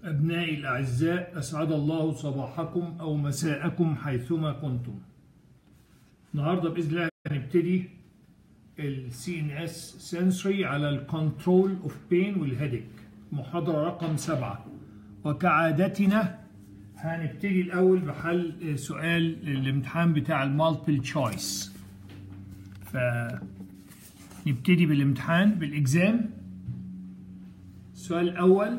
أبنائي الأعزاء أسعد الله صباحكم أو مساءكم حيثما كنتم النهاردة بإذن الله هنبتدي ال CNS Sensory على ال Control of Pain والهيدك محاضرة رقم سبعة وكعادتنا هنبتدي الأول بحل سؤال الامتحان بتاع المالتيبل تشويس فنبتدي بالامتحان بالإكزام السؤال الأول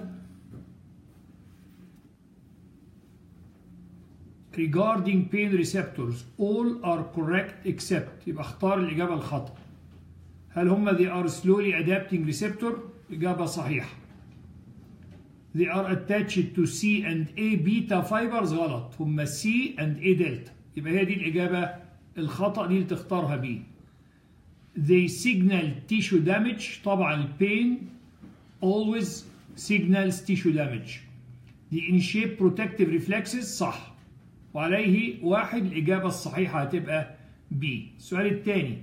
regarding pain receptors all are correct except يبقى اختار الإجابة الخطأ هل هم they are slowly adapting receptor إجابة صحيحة they are attached to C and A beta fibers غلط هم C and A delta يبقى هي دي الإجابة الخطأ دي اللي تختارها B they signal tissue damage طبعا pain always signals tissue damage they initiate protective reflexes صح وعليه واحد الإجابة الصحيحة هتبقى B السؤال الثاني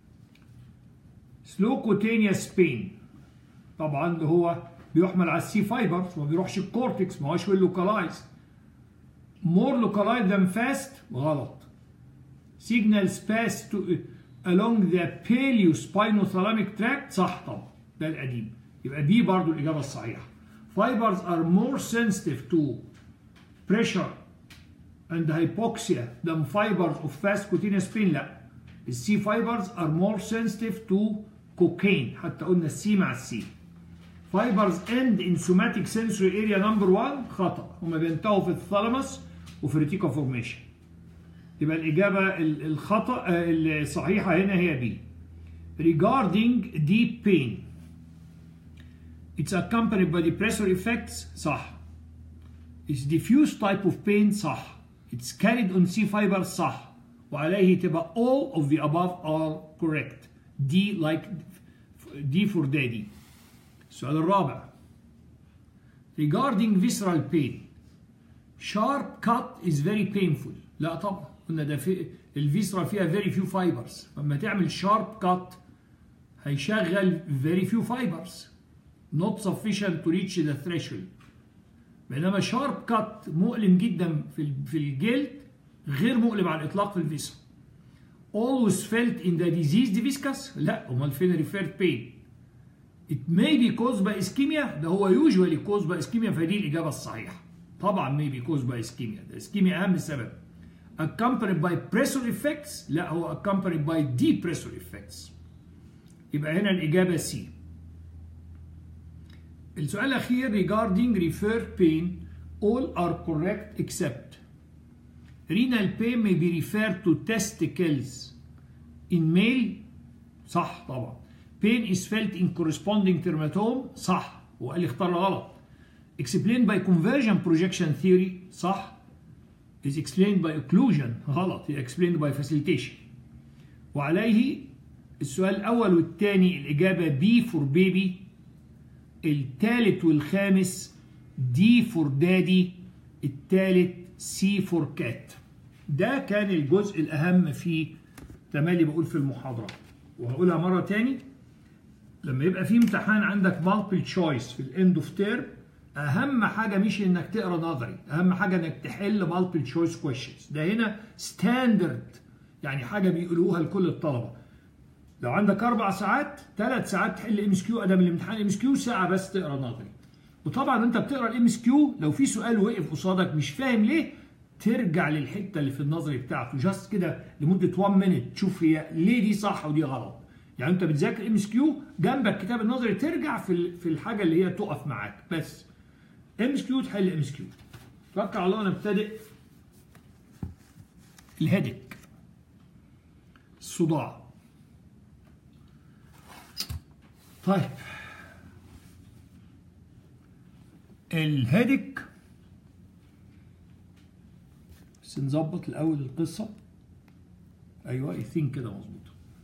slow cutaneous pain طبعا اللي هو بيحمل على السي فايبرز وما بيروحش الكورتكس ما هوش لوكالايز more localized than fast غلط signals pass to along the paleo-spinothalamic tract صح طبعا ده القديم يبقى دي برضو الإجابة الصحيحة fibers are more sensitive to pressure and hypoxia than fibers of fast cutaneous pain لا السي fibers are more sensitive to cocaine حتى قلنا السي مع السي fibers end in somatic sensory area number 1 خطأ هما بينتهوا في الثالاموس وفي الريتيكا فورميشن يبقى الإجابة الخطأ الصحيحة هنا هي B regarding deep pain it's accompanied by depressor effects صح it's diffuse type of pain صح it's carried on C fibers صح وعليه تبقى all of the above are correct D like D for daddy السؤال الرابع regarding visceral pain sharp cut is very painful لا طبعا قلنا ده في الفيسرا فيها very few fibers لما تعمل sharp cut هيشغل very few fibers not sufficient to reach the threshold بينما شارب كات مؤلم جدا في في الجلد غير مؤلم على الاطلاق في الفيسرا always felt in the diseased viscous لا امال فين referred pain it may be caused by ischemia ده هو usually caused by ischemia فدي الاجابه الصحيحه طبعا may be caused by ischemia ده ischemia اهم سبب accompanied by pressure effects لا هو accompanied by depressor effects يبقى هنا الاجابه سي السؤال الأخير regarding referred pain all are correct except renal pain may be referred to testicles in male صح طبعا pain is felt in corresponding termatome صح وقال لي اختار غلط explained by conversion projection theory صح is explained by occlusion غلط هي explained by facilitation وعليه السؤال الأول والثاني الإجابة B for baby الثالث والخامس دي فور دادي الثالث سي فور كات ده كان الجزء الأهم في تمالي بقول في المحاضرة وهقولها مرة تاني لما يبقى في امتحان عندك مالتيبل تشويس في الاند اوف تيرم اهم حاجه مش انك تقرا نظري اهم حاجه انك تحل مالتيبل تشويس كويشنز ده هنا ستاندرد يعني حاجه بيقولوها لكل الطلبه لو عندك اربع ساعات ثلاث ساعات تحل ام اس كيو ادام الامتحان ام اس كيو ساعه بس تقرا نظري وطبعا انت بتقرا الام اس كيو لو في سؤال وقف قصادك مش فاهم ليه ترجع للحته اللي في النظري بتاعته جاست كده لمده 1 مينيت تشوف هي ليه دي صح ودي غلط يعني انت بتذاكر ام اس كيو جنبك كتاب النظري ترجع في في الحاجه اللي هي تقف معاك بس ام اس كيو تحل ام اس كيو توكل على الله نبتدئ الهيدك الصداع طيب الهيدك بس نظبط الاول القصه ايوه يثين كده مظبوط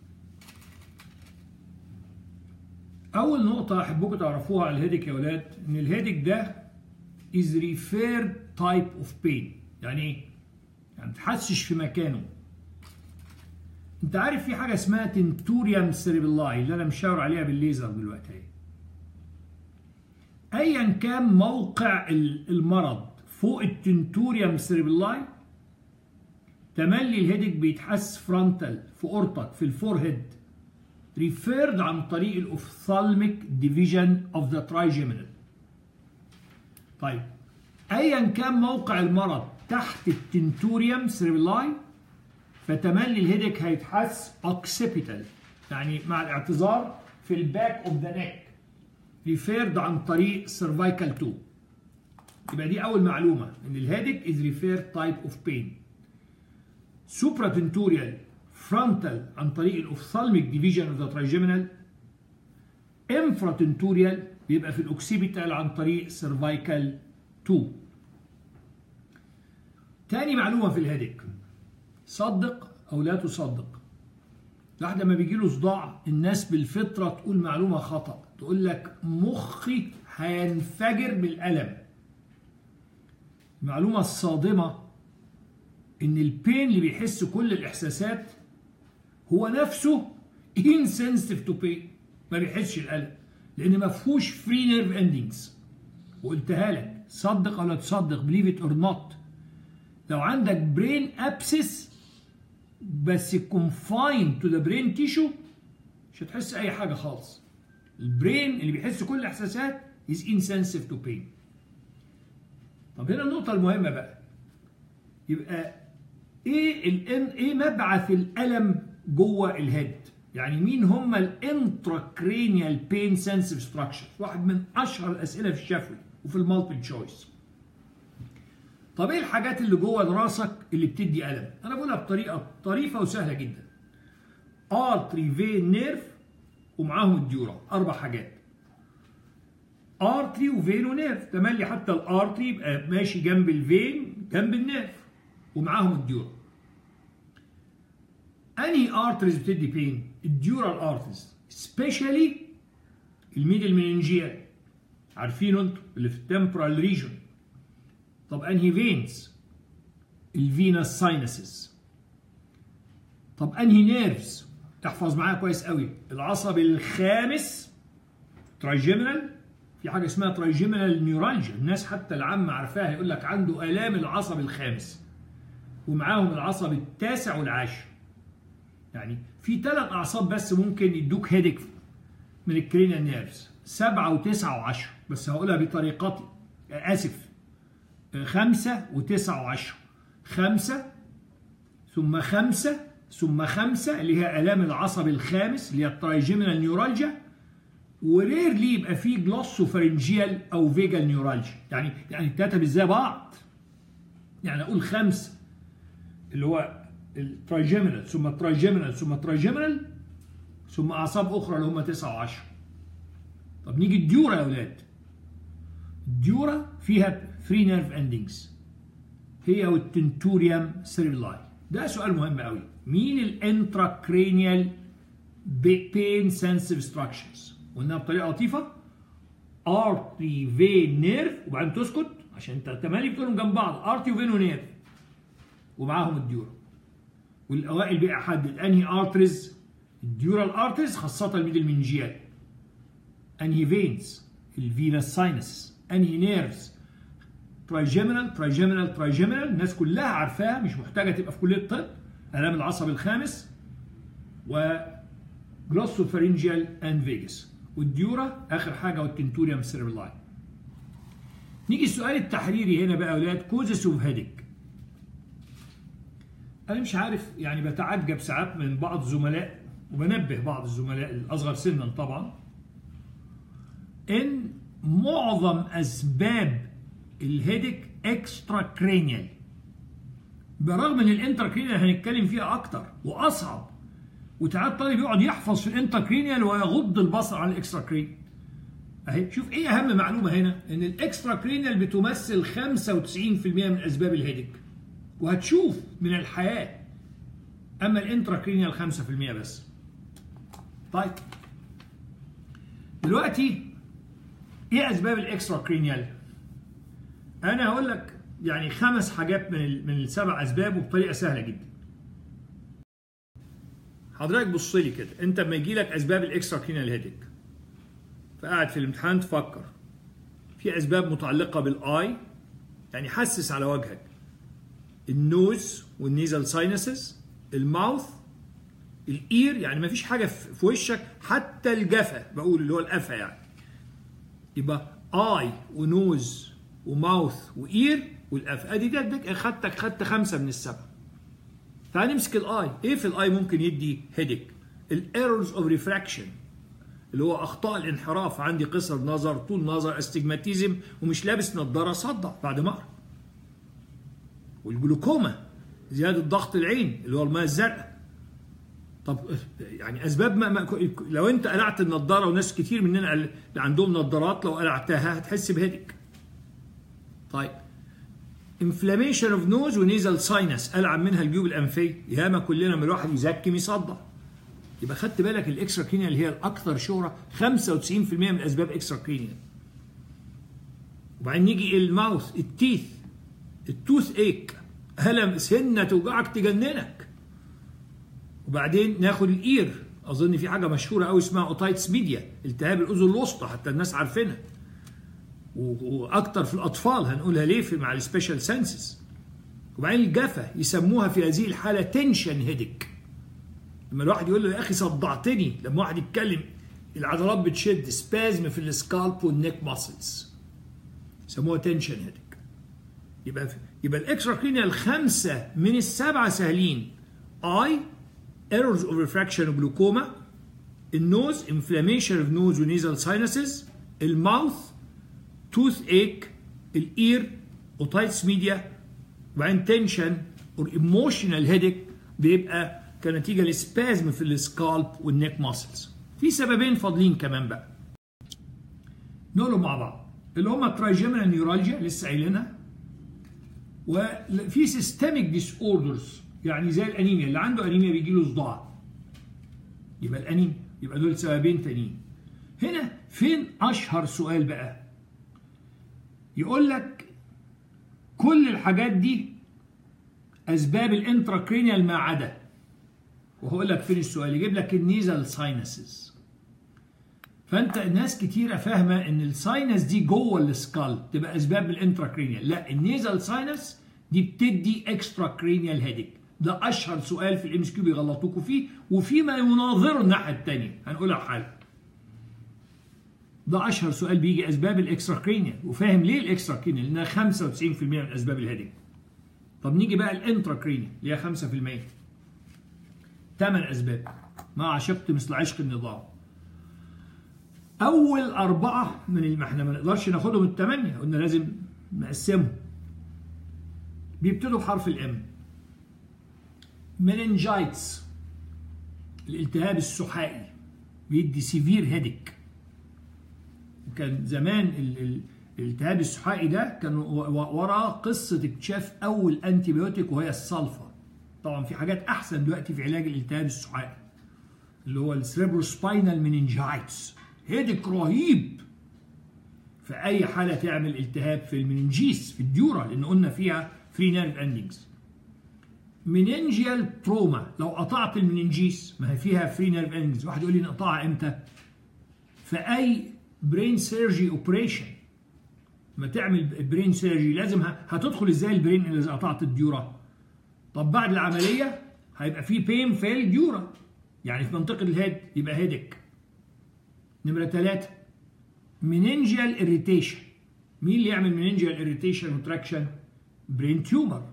اول نقطه احبكم تعرفوها على الهيدك يا ولاد ان الهيدك ده is referred type of pain يعني ايه يعني تحسش في مكانه انت عارف في حاجه اسمها تنتوريوم سيريبلاي اللي انا مشاور عليها بالليزر دلوقتي اهي ايا كان موقع المرض فوق التنتوريوم سيربلاي تملي الهيدك بيتحس فرونتال في اورتك في الفور هيد ريفيرد عن طريق الاوفثالميك ديفيجن اوف ذا ترايجيمينال طيب ايا كان موقع المرض تحت التنتوريوم سيربلاي فتملي الهيدك هيتحس اوكسيبيتال يعني مع الاعتذار في الباك اوف ذا نيك ريفيرد عن طريق سيرفايكال 2 يبقى دي اول معلومه ان الهيدك از ريفير تايب اوف بين سوبرا تنتوريال فرونتال عن طريق الاوفثالميك ديفيجن اوف ذا ترايجيمينال انفرا تنتوريال بيبقى في الاوكسيبيتال عن طريق سيرفايكال 2 تاني معلومه في الهيدك صدق او لا تصدق الواحد لما بيجي له صداع الناس بالفطره تقول معلومه خطا تقول لك مخي هينفجر بالالم المعلومه الصادمه ان البين اللي بيحس كل الاحساسات هو نفسه insensitive to pain ما بيحسش الالم لان ما فيهوش فري نيرف اندنجز وقلتها لك صدق او لا تصدق believe it or not لو عندك برين ابسس بس confined to the brain tissue مش هتحس اي حاجه خالص البرين اللي بيحس كل الاحساسات is insensitive to pain طب هنا النقطه المهمه بقى يبقى ايه الان ايه مبعث الالم جوه الهيد يعني مين هم الانتراكرينيال بين سنسيف ستراكشر واحد من اشهر الاسئله في الشفوي وفي المالتيبل تشويس طب ايه الحاجات اللي جوه راسك اللي بتدي الم انا بقولها بطريقه طريفه وسهله جدا ارتري فين نيرف ومعاهم الديورا اربع حاجات ارتري وفين ونيرف تملي حتى الارتري يبقى ماشي جنب الفين جنب النيرف ومعاهم الديورا انهي ارتريز بتدي بين الديورال ارتريز سبيشالي الميدل مننجيال عارفينه انتوا اللي في التمبرال ريجون طب انهي فينز الفينس ساينسز طب انهي نيرفز تحفظ معايا كويس قوي العصب الخامس ترايجيمينال في حاجه اسمها ترايجيمينال نيورالجيا الناس حتى العامه عارفاها يقول لك عنده الام العصب الخامس ومعاهم العصب التاسع والعاشر يعني في ثلاث اعصاب بس ممكن يدوك هيدك من الكرينيال نيرفز سبعة وتسعة وعشرة بس هقولها بطريقتي آسف خمسة وتسعة وعشرة خمسة ثم خمسة ثم خمسة اللي هي آلام العصب الخامس اللي هي الترايجيمينال نيورالجيا وريرلي يبقى فيه جلوسوفرنجيال أو فيجال نيورالجيا يعني يعني التلاتة مش زي بعض يعني أقول خمسة اللي هو الترايجيمينال ثم الترايجيمينال ثم الترايجيمينال ثم أعصاب أخرى اللي هم تسعة وعشرة طب نيجي الديورا يا أولاد الديورا فيها فري نيرف اندنجز هي والتنتوريوم سيريلاي ده سؤال مهم قوي مين الانتراكرينيال بين سنسيف ستراكشرز قلناها بطريقه لطيفه ارتي فين نيرف وبعدين تسكت عشان انت تمالي بتقولهم جنب بعض ارتي وفين ونيرف ومعاهم الديورا والاوائل بقى احدد انهي ارتريز الديورال ارتريز خاصه الميدل منجيال انهي فينز الفينس ساينس انهي نيرفز ترايجيمينال ترايجيمينال ترايجيمينال الناس كلها عارفاها مش محتاجه تبقى في كليه الطب الام العصب الخامس و جلوسوفرنجيال اند فيجاس والديورا اخر حاجه والتنتوريوم سيربلاي نيجي السؤال التحريري هنا بقى يا اولاد كوزس اوف هيدك انا مش عارف يعني بتعجب ساعات من بعض الزملاء وبنبه بعض الزملاء الاصغر سنا طبعا ان معظم اسباب الهيدك اكسترا كرينيال برغم ان الانتراكرينيال هنتكلم فيها اكتر واصعب وتعال الطالب يقعد يحفظ في الانتراكرينيال ويغض البصر عن الاكسترا كرينيال اهي شوف ايه اهم معلومه هنا ان الاكسترا كرينيال بتمثل 95% من اسباب الهيدك وهتشوف من الحياه اما الانتراكرينيال 5% بس طيب دلوقتي ايه اسباب الاكسترا كرينيال انا هقول لك يعني خمس حاجات من من السبع اسباب وبطريقه سهله جدا حضرتك بص لي كده انت لما يجي لك اسباب الاكسترا كرينيال هيدك فقاعد في الامتحان تفكر في اسباب متعلقه بالاي يعني حسس على وجهك النوز والنيزل ساينسز الماوث الاير يعني ما فيش حاجه في وشك حتى الجفا بقول اللي هو القفا يعني يبقى اي ونوز وماوث واير والقفا ادي ده خدتك خدت خمسه من السبعه تعال نمسك الاي ايه في الاي ممكن يدي هيدك الايرورز اوف ريفراكشن اللي هو اخطاء الانحراف عندي قصر نظر طول نظر استجماتيزم ومش لابس نظاره صدع بعد ما اقرا والجلوكوما زياده ضغط العين اللي هو الماء الزرقاء طب يعني اسباب ما, ما لو انت قلعت النضاره وناس كتير مننا اللي عندهم نضارات لو قلعتها هتحس بهدك طيب انفلاميشن اوف نوز ونيزل ساينس العب منها الجيوب الانفيه ياما كلنا من الواحد يزكم يصدع يبقى خدت بالك الاكسترا كرينيال اللي هي الاكثر شهره 95% من اسباب اكسترا كرينيال وبعدين نيجي الماوث التيث التوث ايك الم سنه توجعك تجننك وبعدين ناخد الاير اظن في حاجه مشهوره قوي اسمها اوتايتس ميديا التهاب الاذن الوسطى حتى الناس عارفينها واكتر في الاطفال هنقولها ليه في مع السبيشال سنسز وبعدين الجفا يسموها في هذه الحاله تنشن هيدك لما الواحد يقول له يا اخي صدعتني لما واحد يتكلم العضلات بتشد سبازم في السكالب والنيك ماسلز يسموها تنشن هيدك يبقى يبقى الاكسترا كرينيال خمسه من السبعه سهلين اي ايرورز اوف ريفراكشن وجلوكوما النوز انفلاميشن اوف نوز ونيزل ساينسز الماوث توث ايك الاير اوتايتس ميديا وبعدين تنشن اور ايموشنال هيدك بيبقى كنتيجه لسبازم في السكالب والنيك ماسلز في سببين فاضلين كمان بقى نقولهم مع بعض اللي هم ترايجيمينال نيورالجيا لسه قايلينها وفي سيستميك ديس اوردرز يعني زي الانيميا اللي عنده انيميا بيجي له صداع يبقى الانيميا يبقى دول سببين تانيين هنا فين اشهر سؤال بقى يقول لك كل الحاجات دي اسباب الانتراكرينيال ما عدا وهقول لك فين السؤال يجيب لك النيزل ساينسز فانت الناس كتيره فاهمه ان الساينس دي جوه السكال تبقى اسباب الانتراكرينيال لا النيزل ساينس دي بتدي اكسترا كرينيال هيدك ده اشهر سؤال في الام اس كيو بيغلطوكوا فيه وفيما يناظره الناحيه الثانيه هنقولها حاله ده اشهر سؤال بيجي اسباب الاكسترا كرينيال وفاهم ليه الاكسترا كرينيال لانها 95% من اسباب الهيدك طب نيجي بقى الانترا كرينيال اللي هي 5% ثمان اسباب ما عشقت مثل عشق النظام اول اربعه من اللي احنا ما نقدرش ناخدهم الثمانيه قلنا لازم نقسمهم بيبتدوا بحرف الام مننجايتس الالتهاب السحائي بيدي سيفير هيدك وكان زمان ال ال الالتهاب السحائي ده كان وراه قصه اكتشاف اول انتي بيوتيك وهي السلفر طبعا في حاجات احسن دلوقتي في علاج الالتهاب السحائي اللي هو السريبروسباينال مننجايتس هيدك رهيب في اي حاله تعمل التهاب في المننجيس في الديورا لان قلنا فيها فري نيرف اندنجز مننجيال تروما لو قطعت المننجيس ما هي فيها فري نيرف اندنجز واحد يقول لي نقطعها امتى في اي برين سيرجي اوبريشن ما تعمل برين سيرجي لازم هتدخل ازاي البرين اذا قطعت الديورا طب بعد العمليه هيبقى في بين في الديورا يعني في منطقه الهيد يبقى هيدك نمره ثلاثة مننجيال اريتيشن مين اللي يعمل مننجيال اريتيشن وتراكشن برين تيومر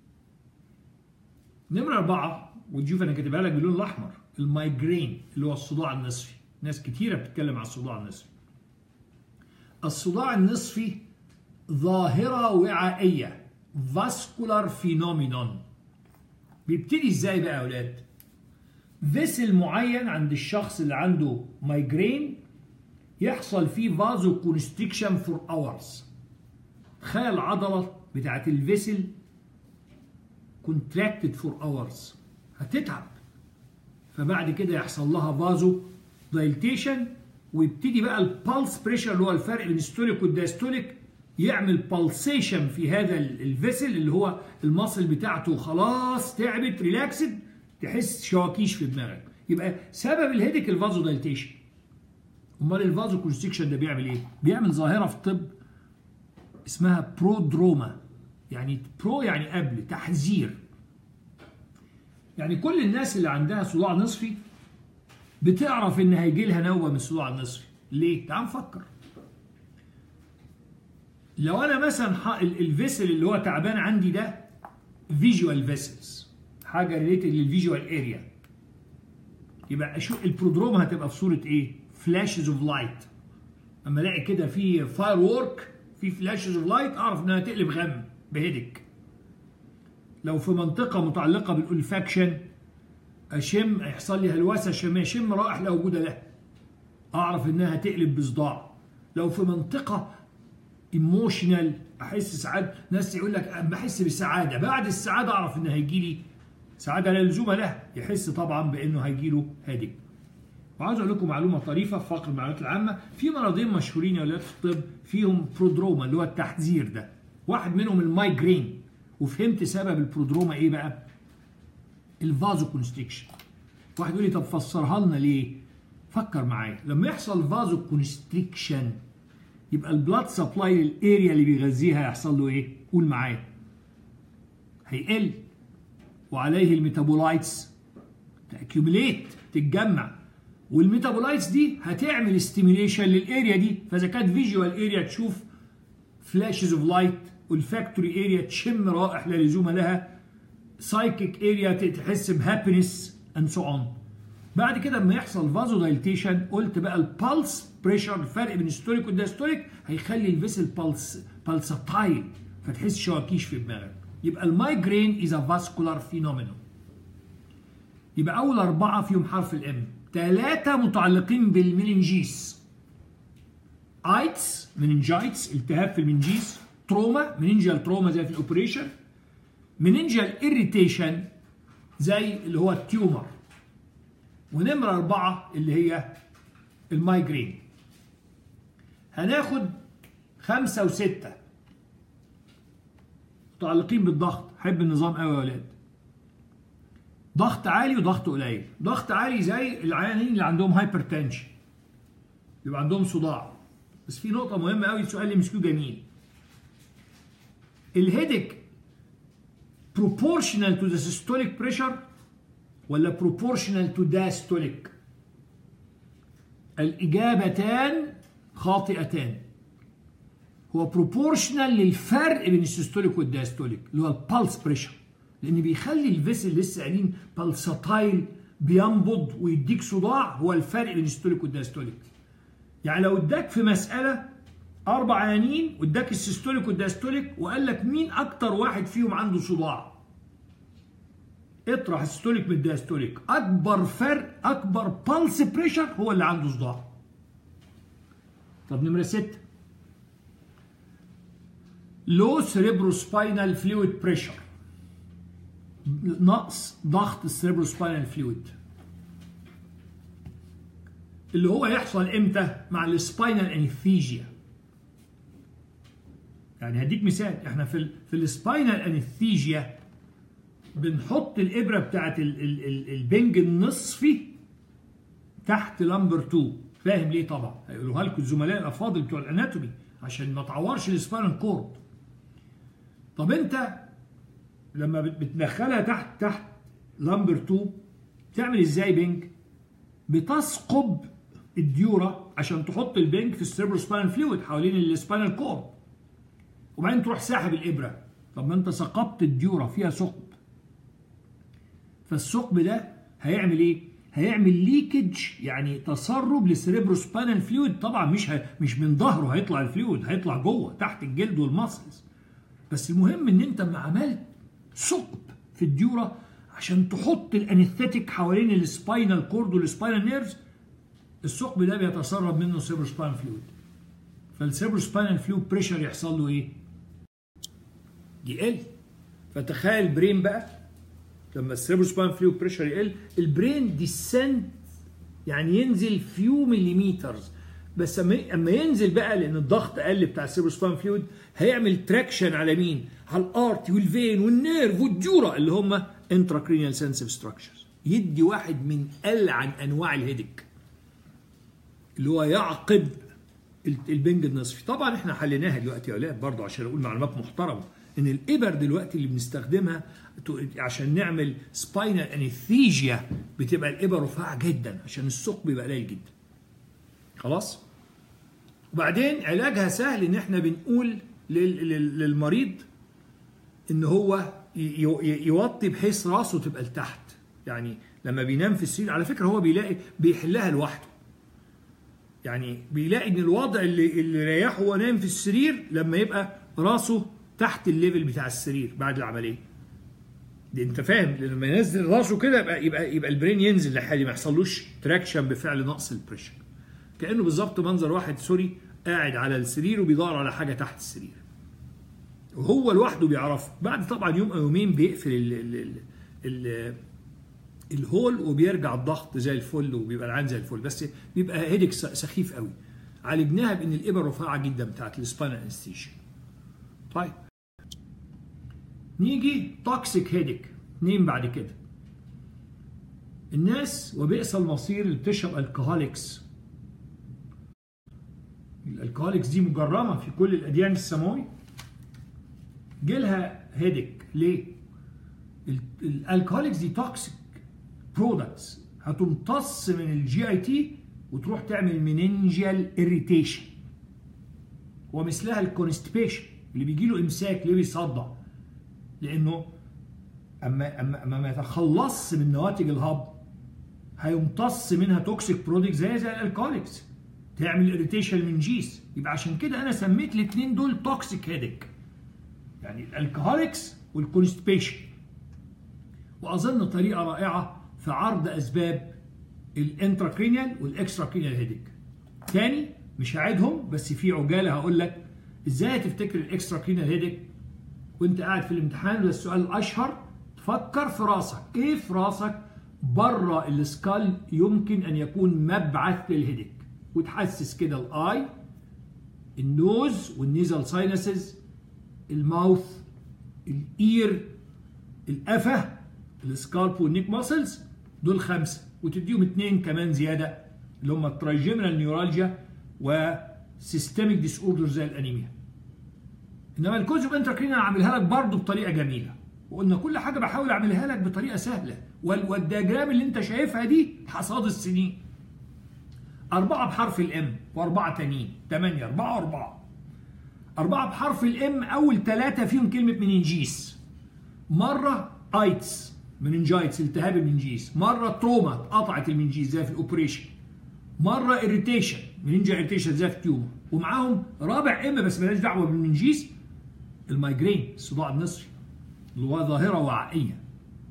نمرة أربعة وتشوف أنا كاتبها لك باللون الأحمر المايجرين اللي هو الصداع النصفي ناس كتيرة بتتكلم على الصداع النصفي الصداع النصفي ظاهرة وعائية فاسكولار فينومينون بيبتدي ازاي بقى يا اولاد فيسل معين عند الشخص اللي عنده مايجرين يحصل فيه فازو كونستريكشن فور اورز تخيل العضله بتاعت الفيسل كونتراكتد فور اورز هتتعب فبعد كده يحصل لها فازو دايلتيشن ويبتدي بقى البالس بريشر اللي هو الفرق بين الستوليك والدايستوليك يعمل بالسيشن في هذا الفيسل اللي هو المصل بتاعته خلاص تعبت ريلاكسد تحس شواكيش في دماغك يبقى سبب الهيدك الفازو دايلتيشن امال الفازو كونستريكشن ده بيعمل ايه بيعمل ظاهره في الطب اسمها برودروما يعني برو يعني قبل تحذير يعني كل الناس اللي عندها صداع نصفي بتعرف ان هيجي لها نوبه من الصداع النصفي ليه تعال نفكر لو انا مثلا الفيسل اللي هو تعبان عندي ده فيجوال فيسلز حاجه ريليتد للفيجوال اريا يبقى اشوف البرودروما هتبقى في صوره ايه فلاشز اوف لايت اما الاقي كده في فاير وورك في فلاشز اوف لايت اعرف انها تقلب غم بهيدك لو في منطقه متعلقه بالالفاكشن اشم يحصل لي هلوسه شميه اشم رائحه لا وجود لها اعرف انها تقلب بصداع لو في منطقه ايموشنال احس سعاده ناس يقول لك بحس بالسعاده بعد السعاده اعرف ان هيجي لي سعاده لا لزوم لها يحس طبعا بانه هيجي له هادئ وعاوز اقول لكم معلومه طريفه في فقر المعلومات العامه في مرضين مشهورين يا ولاد في الطب فيهم برودروما اللي هو التحذير ده واحد منهم المايجرين وفهمت سبب البرودروما ايه بقى الفازو كونستريكشن واحد يقول لي طب فسرها لنا ليه فكر معايا لما يحصل فازو كونستريكشن يبقى البلاد سبلاي للاريا اللي بيغذيها يحصل له ايه قول معايا هيقل وعليه الميتابولايتس تاكيوميليت تتجمع والميتابولايتس دي هتعمل ستيميليشن للاريا دي فاذا كانت فيجوال اريا تشوف فلاشز اوف لايت والفاكتوري اريا تشم رائح لا لزوم لها سايكيك اريا تحس بهابينس اند سو اون بعد كده لما يحصل فازو دايلتيشن قلت بقى البلس بريشر الفرق بين الستوريك والدايستوريك هيخلي الفيسل بالس بالساتايل فتحس شواكيش في دماغك يبقى المايجرين از ا فاسكولار فينومينون يبقى اول اربعه فيهم حرف الام ثلاثه متعلقين بالمننجيس ايتس مننجايتس التهاب في المنجيس تروما مننجال تروما زي في الاوبريشن مننجال اريتيشن زي اللي هو التيومر ونمرة أربعة اللي هي المايجرين هناخد خمسة وستة متعلقين بالضغط حب النظام قوي يا ولاد ضغط عالي وضغط قليل ضغط عالي زي العيانين اللي عندهم هايبرتنشن يبقى عندهم صداع بس في نقطة مهمة قوي السؤال اللي مسكوه جميل الهيدك proportional to the systolic pressure ولا proportional to diastolic الإجابتان خاطئتان هو proportional للفرق بين السيستوليك والدايستوليك اللي هو البلس بريشر لأن بيخلي الفيسل لسه قايلين بالساتايل بينبض ويديك صداع هو الفرق بين السيستوليك والدايستوليك يعني لو اداك في مسألة أربع عيانين واداك السيستوليك والدايستوليك وقال لك مين أكتر واحد فيهم عنده صداع اطرح السيستوليك من الدايستوليك اكبر فرق اكبر بالس بريشر هو اللي عنده صداع طب نمره 6 لو سيريبروسباينال فلويد بريشر نقص ضغط السيريبروسباينال فلويد اللي هو يحصل امتى مع السباينال انستيجيا يعني هديك مثال احنا في ال في السباينال انستيجيا بنحط الابره بتاعت ال ال ال البنج النصفي تحت لمبر 2 فاهم ليه طبعا هيقولوها لكم الزملاء الافاضل بتوع الاناتومي عشان ما تعورش السباينال كورد طب انت لما بتدخلها تحت تحت لمبر 2 تعمل ازاي بنج بتثقب الديورا عشان تحط البنج في السيربرو سباينال فلويد حوالين السباينال كورد وبعدين تروح ساحب الابره طب ما انت ثقبت الديورا فيها ثقب فالثقب ده هيعمل ايه؟ هيعمل ليكج يعني تسرب للسيريبروسبانال فلويد طبعا مش ه... مش من ظهره هيطلع الفلويد هيطلع جوه تحت الجلد والمسلز بس المهم ان انت لما عملت ثقب في الديورا عشان تحط الانستيك حوالين السباينال كورد والسباينال نيرفز الثقب ده بيتسرب منه السيربروسبانال فلويد فالسيربروسبانال فلويد بريشر يحصل له ايه؟ يقل فتخيل برين بقى لما السيربروسباين فلويد بريشر يقل البرين ديسنت يعني ينزل فيو مليمترز بس اما ينزل بقى لان الضغط قل بتاع السيربروسباين فلويد هيعمل تراكشن على مين؟ على الارت والفين والنيرف والجورا اللي هم انتراكرينيال سنسيف ستراكشرز يدي واحد من العن انواع الهيدك اللي هو يعقب البنج النصفي طبعا احنا حليناها دلوقتي يا اولاد برضه عشان اقول معلومات محترمه ان الابر دلوقتي اللي بنستخدمها عشان نعمل سباينال انستيجيا بتبقى الابر رفيعه جدا عشان الثقب بيبقى قليل جدا خلاص وبعدين علاجها سهل ان احنا بنقول للمريض ان هو يوطي بحيث راسه تبقى لتحت يعني لما بينام في السرير على فكره هو بيلاقي بيحلها لوحده يعني بيلاقي ان الوضع اللي اللي ريحه وهو نايم في السرير لما يبقى راسه تحت الليفل بتاع السرير بعد العمليه دي انت فاهم لما ينزل راسه كده يبقى يبقى يبقى البرين ينزل لحاله ما يحصلوش تراكشن بفعل نقص البريشر كانه بالظبط منظر واحد سوري قاعد على السرير وبيدور على حاجه تحت السرير وهو لوحده بيعرفه بعد طبعا يوم او يومين بيقفل ال ال ال ال الهول وبيرجع الضغط زي الفل وبيبقى العين زي الفل بس بيبقى هيدك سخيف قوي عالجناها بان الابر رفيعه جدا بتاعت السباينال انستيشن طيب نيجي توكسيك هيدك اتنين بعد كده الناس وبئس المصير اللي بتشرب الكهوليكس الالكهوليكس دي مجرمه في كل الاديان السماويه جيلها هيدك ليه؟ الالكهوليكس دي توكسيك برودكتس هتمتص من الجي اي تي وتروح تعمل مننجيال اريتيشن ومثلها الكونستيبيشن اللي بيجي له امساك ليه بيصدع لانه اما اما اما ما يتخلصش من نواتج الهب هيمتص منها توكسيك برودكت زي زي الالكوليكس تعمل اريتيشن من جيس يبقى عشان كده انا سميت الاثنين دول توكسيك هيدك يعني الالكهوليكس والكونستيبيشن واظن طريقه رائعه في عرض اسباب الانتراكرينيال والاكستراكرينيال هيدك تاني مش هعيدهم بس في عجاله هقول لك ازاي تفتكر الاكستراكرينيال هيدك وانت قاعد في الامتحان ده السؤال الاشهر تفكر في راسك كيف راسك بره السكال يمكن ان يكون مبعث للهيدك وتحسس كده الاي النوز والنيزل ساينسز الماوث الاير القفا السكالب والنيك ماسلز دول خمسه وتديهم اثنين كمان زياده اللي هم الترايجيمنال نيورالجيا وسيستميك ديس اوردر زي الانيميا انما الكوزيوم انتراكرينال عاملها لك برضه بطريقه جميله وقلنا كل حاجه بحاول اعملها لك بطريقه سهله والدياجرام اللي انت شايفها دي حصاد السنين أربعة بحرف الإم وأربعة تانيين تمانية أربعة وأربعة أربعة بحرف الإم أول ثلاثة فيهم كلمة مننجيس مرة أيتس مننجايتس التهاب المنجيس مرة تروما اتقطعت المنجيس زي في الأوبريشن مرة إريتيشن مننجا إريتيشن زي في التيومر ومعاهم رابع إم بس مالهاش دعوة بالمنجيس المايجرين الصداع النصفي اللي هو ظاهرة وعائية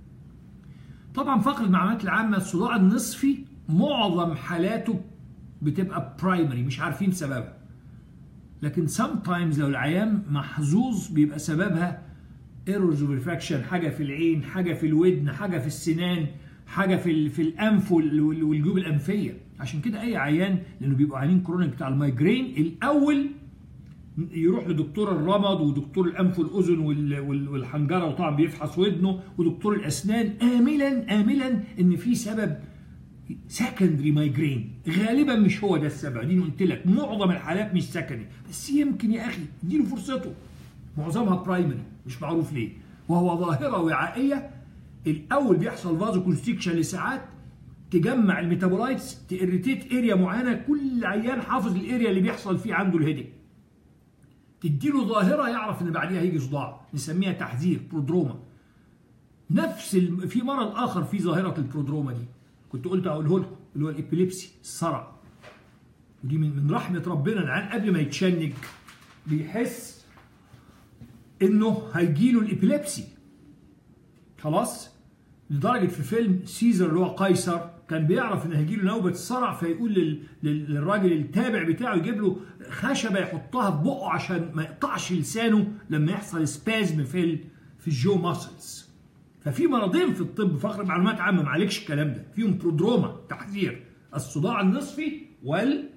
طبعا فقر المعلومات العامة الصداع النصفي معظم حالاته بتبقى برايمري مش عارفين سببها لكن sometimes لو العيان محظوظ بيبقى سببها ايرورز اوف ريفراكشن حاجه في العين حاجه في الودن حاجه في السنان حاجه في في الانف والجيوب الانفيه عشان كده اي عيان لانه بيبقوا عيانين كرونيك بتاع المايجرين الاول يروح لدكتور الرمد ودكتور الانف والاذن والحنجره وطبعا بيفحص ودنه ودكتور الاسنان املا املا ان في سبب سكندري مايجرين غالبا مش هو ده السبب دي قلت لك معظم الحالات مش سكندري بس يمكن يا اخي اديله فرصته معظمها برايمري مش معروف ليه وهو ظاهره وعائيه الاول بيحصل فازو كونستيكشن لساعات تجمع الميتابولايتس تirritate اريا معينه كل عيان حافظ الاريا اللي بيحصل فيه عنده الهيدك تديله ظاهره يعرف ان بعديها هيجي صداع نسميها تحذير برودروما نفس الم... في مرض اخر في ظاهره البرودروما دي كنت قلت اقوله لكم اللي هو الابيليبسي الصرع ودي من من رحمه ربنا العيان قبل ما يتشنج بيحس انه هيجيله الابيليبسي خلاص لدرجه في فيلم سيزر اللي هو قيصر كان بيعرف ان هيجيله نوبه الصرع فيقول لل... للراجل التابع بتاعه يجيب له خشبه يحطها في بقه عشان ما يقطعش لسانه لما يحصل سبازم في ال... في الجو ماسلز ففي مرضين في الطب فقر معلومات عامه ما عليكش الكلام ده فيهم برودروما تحذير الصداع النصفي وال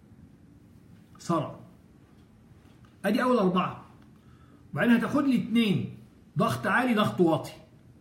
صرع ادي اول اربعه وبعدين هتاخد لي اثنين ضغط عالي ضغط واطي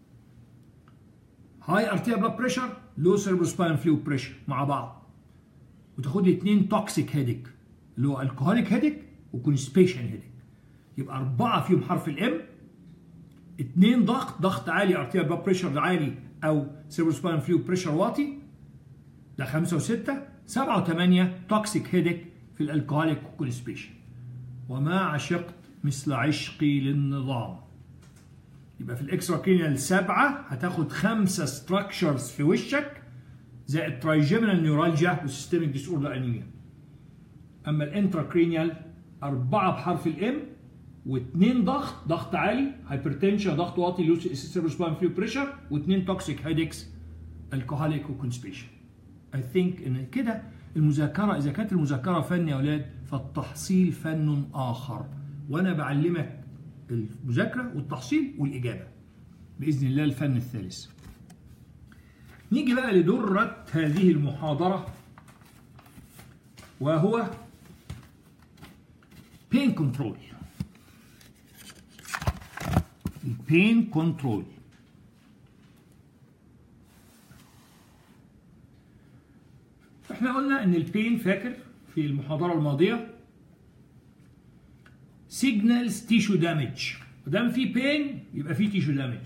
هاي ارتيا بلاد بريشر لو سيربروسباين فلو بريشر مع بعض وتاخد لي اثنين توكسيك هيدك اللي هو الكهوليك هيدك وكونسبيشن هيدك يبقى أربعة فيهم حرف الام اثنين ضغط ضغط عالي ارتيال بلاد بريشر عالي او سيروسباين فلو بريشر واطي ده خمسة وستة سبعة وثمانية توكسيك هيدك في الالكهوليك كونسبيشن وما عشقت مثل عشقي للنظام يبقى في الاكسترا كرينيال سبعة هتاخد خمسة ستراكشرز في وشك زائد ترايجيمينال نيورالجيا وسيستميك ديس اوردر انيميا اما الانترا كرينيال أربعة بحرف الام واثنين ضغط ضغط عالي هايبرتنشن ضغط واطي لوسي سيروسباين فلو بريشر واثنين توكسيك هيدكس الكهوليك وكونسبيشن اي ثينك ان كده المذاكره اذا كانت المذاكره فن يا اولاد فالتحصيل فن اخر وانا بعلمك المذاكره والتحصيل والاجابه باذن الله الفن الثالث نيجي بقى لدره هذه المحاضره وهو pain control البين كنترول احنا قلنا ان البين فاكر في المحاضره الماضيه سيجنالز تيشو دامج ما في بين يبقى في تيشو دامج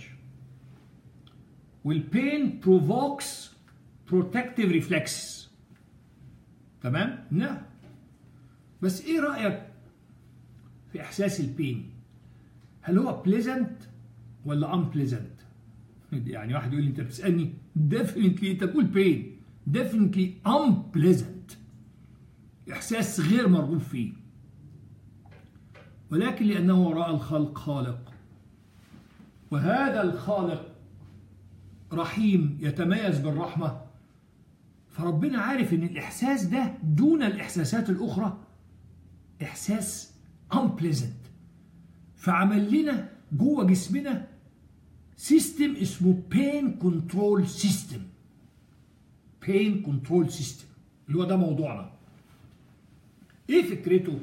والبين بروفوكس بروتكتيف ريفلكس تمام نعم بس ايه رايك في احساس البين هل هو بليزنت ولا unpleasant يعني واحد يقول لي انت بتسالني definitely انت بتقول pain definitely unpleasant احساس غير مرغوب فيه ولكن لانه وراء الخلق خالق وهذا الخالق رحيم يتميز بالرحمه فربنا عارف ان الاحساس ده دون الاحساسات الاخرى احساس unpleasant فعمل لنا جوه جسمنا سيستم اسمه بين كنترول سيستم بين كنترول سيستم اللي هو ده موضوعنا ايه فكرته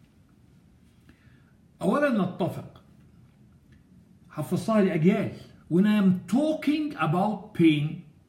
اولا نتفق حفظتها لاجيال when I am talking about pain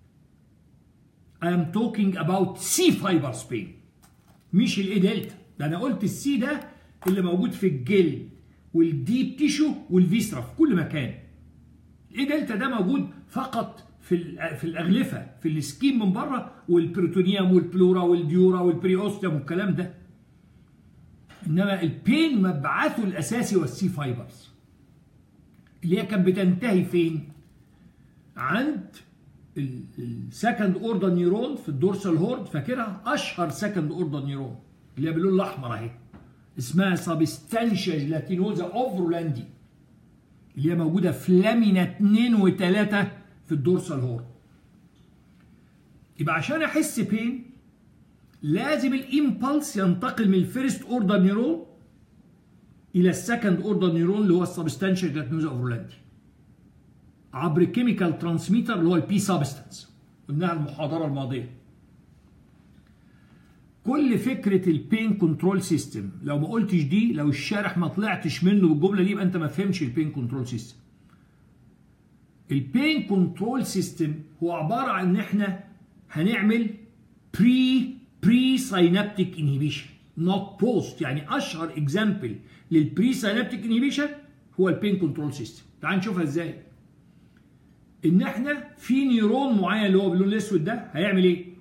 I am talking about C fibers pain مش الاي دلتا ده انا قلت السي ده اللي موجود في الجلد والديب تيشو والفيسرا في كل مكان الاي دلتا ده موجود فقط في في الاغلفه في السكين من بره والبروتونيوم والبلورا والديورا والبريوستيوم والكلام ده انما البين مبعثه الاساسي والسي فايبرز اللي هي كانت بتنتهي فين عند السكند اوردر نيرون في الدورسال هورد فاكرها اشهر سكند اوردر نيرون اللي هي باللون الاحمر اهي اسمها سبستانشيا جلاتينوزا اوفرولاندي اللي هي موجوده في لامينا 2 و3 في الدورسال هورن يبقى عشان احس بين لازم الامبلس ينتقل من الفيرست اوردر نيرون الى السكند اوردر نيرون اللي هو السبستانشيا جلاتينوزا اوفرولاندي عبر كيميكال ترانسميتر اللي هو البي سبستانس قلناها المحاضره الماضيه كل فكره البين كنترول سيستم لو ما قلتش دي لو الشارح ما طلعتش منه بالجمله دي يبقى انت ما فهمش البين كنترول سيستم البين كنترول سيستم هو عباره عن ان احنا هنعمل بري بري ساينابتيك انهيبيشن نوت بوست يعني اشهر اكزامبل للبري ساينابتيك انهيبيشن هو البين كنترول سيستم تعال نشوفها ازاي ان احنا في نيرون معين اللي هو باللون الاسود ده هيعمل ايه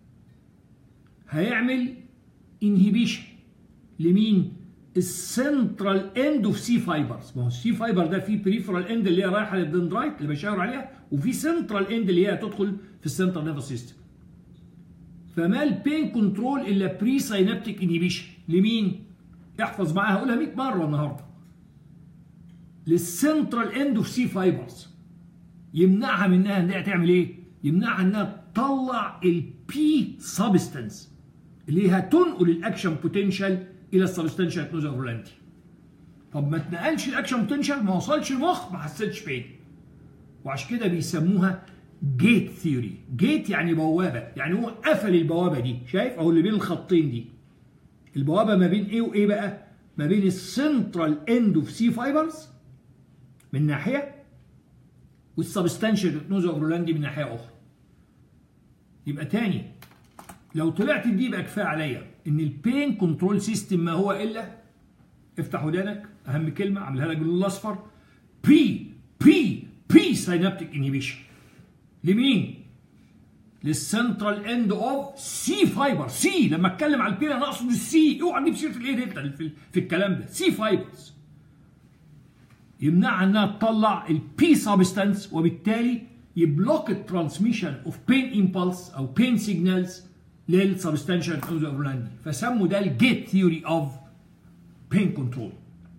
هيعمل انهيبيشن لمين السنترال اند اوف سي فايبرز ما هو السي فايبر ده فيه بريفرال اند اللي هي رايحه للدندرايت اللي بشاور عليها وفي سنترال اند اللي هي هتدخل في السنترال نيرفس سيستم فما البين كنترول الا بري ساينابتيك انهيبيشن لمين احفظ معاها هقولها 100 مره النهارده للسنترال اند اوف سي فايبرز يمنعها منها انها تعمل ايه يمنعها انها تطلع البي سبستانس اللي هي هتنقل الاكشن بوتنشال الى السبستانشال هيبنوز اوفرلانتي طب ما اتنقلش الاكشن بوتنشال ما وصلش المخ ما حسيتش بين وعشان كده بيسموها جيت ثيوري جيت يعني بوابه يعني هو قفل البوابه دي شايف اهو اللي بين الخطين دي البوابه ما بين ايه وايه بقى ما بين السنترال اند اوف سي فايبرز من ناحيه والسبستانشال هيبنوز اوفرلاندي من ناحيه اخرى يبقى تاني لو طلعت دي يبقى كفايه عليا ان البين كنترول سيستم ما هو الا افتح ودانك اهم كلمه عاملها لك باللون الاصفر بري بري بري ساينابتيك انهبيشن لمين؟ للسنترال اند اوف سي فايبر سي لما اتكلم على البين انا اقصد السي اوعى تجيب سيره الايه دلتا في, في الكلام ده سي فايبرز يمنعها انها تطلع البي سبستانس وبالتالي يبلوك الترانسميشن اوف بين امبلس او بين سيجنالز للسبستانشال اوفرلاندي فسموا ده الجيت ثيوري اوف بين كنترول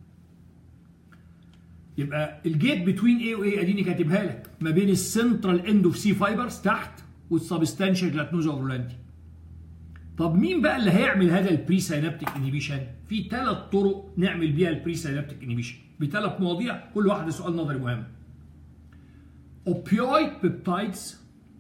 يبقى الجيت بتوين ايه وايه اديني كاتبها لك ما بين السنترال اند اوف سي فايبرز تحت والسبستانشال جلاتنوزا اوفرلاندي طب مين بقى اللي هيعمل هذا البري ساينابتيك انهبيشن في ثلاث طرق نعمل بيها البري ساينابتيك انهبيشن بثلاث مواضيع كل واحده سؤال نظري مهم اوبيويد بيبتايدز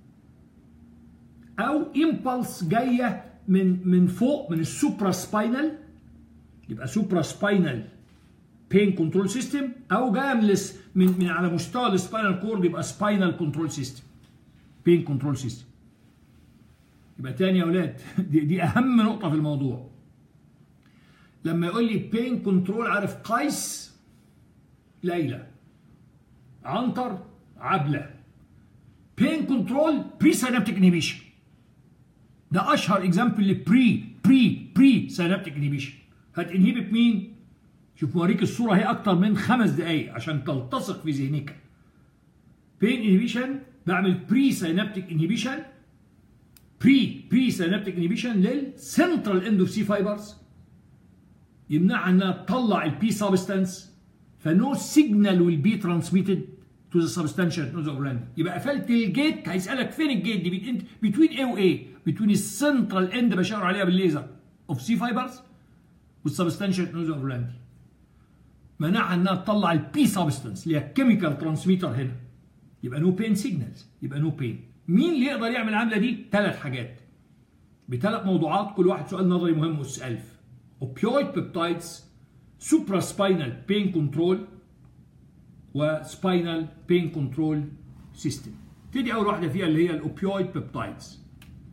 او امبلس جايه من من فوق من السوبرا سباينال يبقى سوبرا سباينال بين كنترول سيستم او جايه من من, من على مستوى السباينال كورد يبقى سباينال كنترول سيستم بين كنترول سيستم يبقى تاني يا اولاد دي, دي اهم نقطه في الموضوع لما يقول لي بين كنترول عارف قيس ليلى عنتر عبله بين كنترول بري سينابتيك انهبيشن ده اشهر اكزامبل لبري بري بري سينابتيك انهبيشن هتنهبت مين؟ شوف موريك الصوره هي اكتر من خمس دقائق عشان تلتصق في ذهنك بين انهبيشن بعمل بري سينابتيك انهبيشن بري بري سينابتيك انهبيشن للسنترال اند اوف سي فايبرز يمنعها انها تطلع البي سبستانس فنو سيجنال ويل بي ترانسميتد تو ذا سبستانشال نوز اوف يبقى قفلت الجيت هيسالك فين الجيت دي بتوين ايه وايه بتوين السنترال اند بشاور عليها بالليزر اوف سي فايبرز والسبستانشال نوز اوف منعها انها تطلع البي سبستانس اللي هي الكيميكال ترانسميتر هنا يبقى نو بين سيجنالز يبقى نو بين مين اللي يقدر يعمل العمله دي ثلاث حاجات بثلاث موضوعات كل واحد سؤال نظري مهم اس 1000 اوبيويد بيبتايدز سوبرا سباينال بين كنترول وسباينال بين كنترول سيستم تدي اول واحده فيها اللي هي الاوبيويد بيبتايدز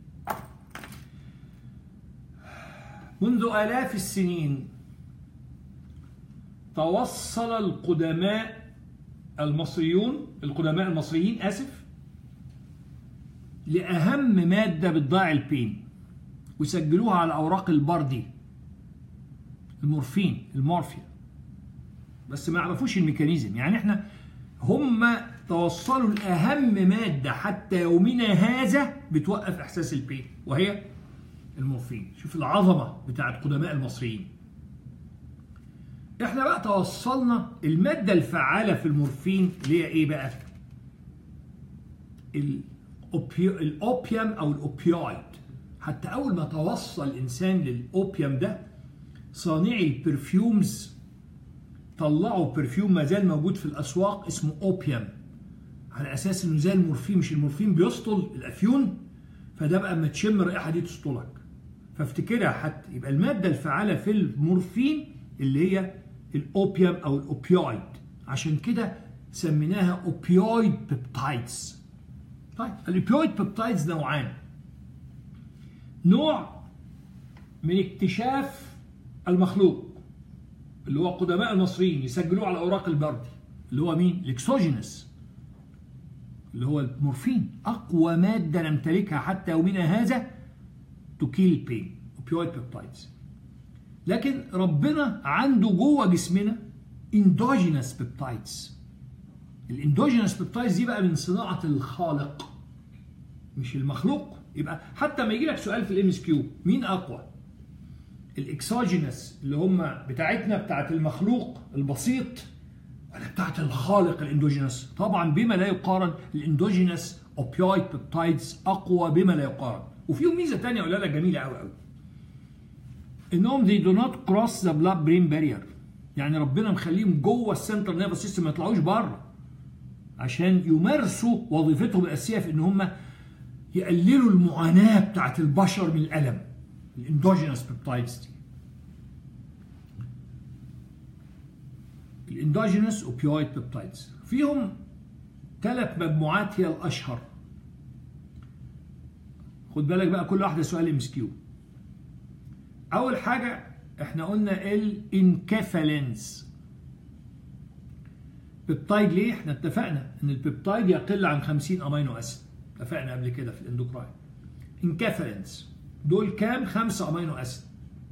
منذ آلاف السنين توصل القدماء المصريون القدماء المصريين آسف لأهم مادة بتضاع البين وسجلوها على أوراق البردي المورفين المورفيا بس ما يعرفوش الميكانيزم يعني احنا هم توصلوا لأهم مادة حتى يومنا هذا بتوقف إحساس البين وهي المورفين شوف العظمة بتاعت قدماء المصريين احنا بقى توصلنا المادة الفعالة في المورفين اللي هي ايه بقى الاوبيوم او الاوبيويد حتى اول ما توصل الانسان للاوبيوم ده صانعي البرفيومز طلعوا برفيوم ما زال موجود في الاسواق اسمه اوبيوم على اساس انه زي المورفين مش المورفين بيسطل الافيون فده بقى اما تشم الرائحه دي تسطلك فافتكرها حتى يبقى الماده الفعاله في المورفين اللي هي الاوبيوم او الاوبيويد عشان كده سميناها اوبيويد بيبتايدز طيب الاوبيويد بيبتايدز نوعان نوع من اكتشاف المخلوق اللي هو قدماء المصريين يسجلوه على اوراق البردي اللي هو مين الاكسوجينس اللي هو المورفين اقوى ماده نمتلكها حتى يومنا هذا تكيل بين اوبيويد بيبتايدز لكن ربنا عنده جوه جسمنا اندوجينس بيبتايدز الاندوجينس بيبتايدز دي بقى من صناعه الخالق مش المخلوق يبقى حتى ما يجي لك سؤال في الام اس كيو مين اقوى الاكسوجينس اللي هم بتاعتنا بتاعت المخلوق البسيط ولا بتاعت الخالق الاندوجينس طبعا بما لا يقارن الاندوجينس اوبيويد بيبتايدز اقوى بما لا يقارن وفيهم ميزه ثانيه اقولها لك جميله قوي قوي انهم they do not cross the blood brain barrier يعني ربنا مخليهم جوه السنتر نيرفس سيستم ما يطلعوش بره عشان يمارسوا وظيفتهم الاساسيه في ان هم يقللوا المعاناه بتاعت البشر من الالم الاندوجينس بيبتايدز دي الاندوجينس اوبيويد بيبتايدز فيهم ثلاث مجموعات هي الاشهر خد بالك بقى كل واحده سؤال ام اس كيو اول حاجه احنا قلنا الانكفالنس بيبتايد ليه احنا اتفقنا ان البيبتايد يقل عن 50 امينو اسيد اتفقنا قبل كده في الاندوكراين انكفالنس دول كام 5 امينو اسيد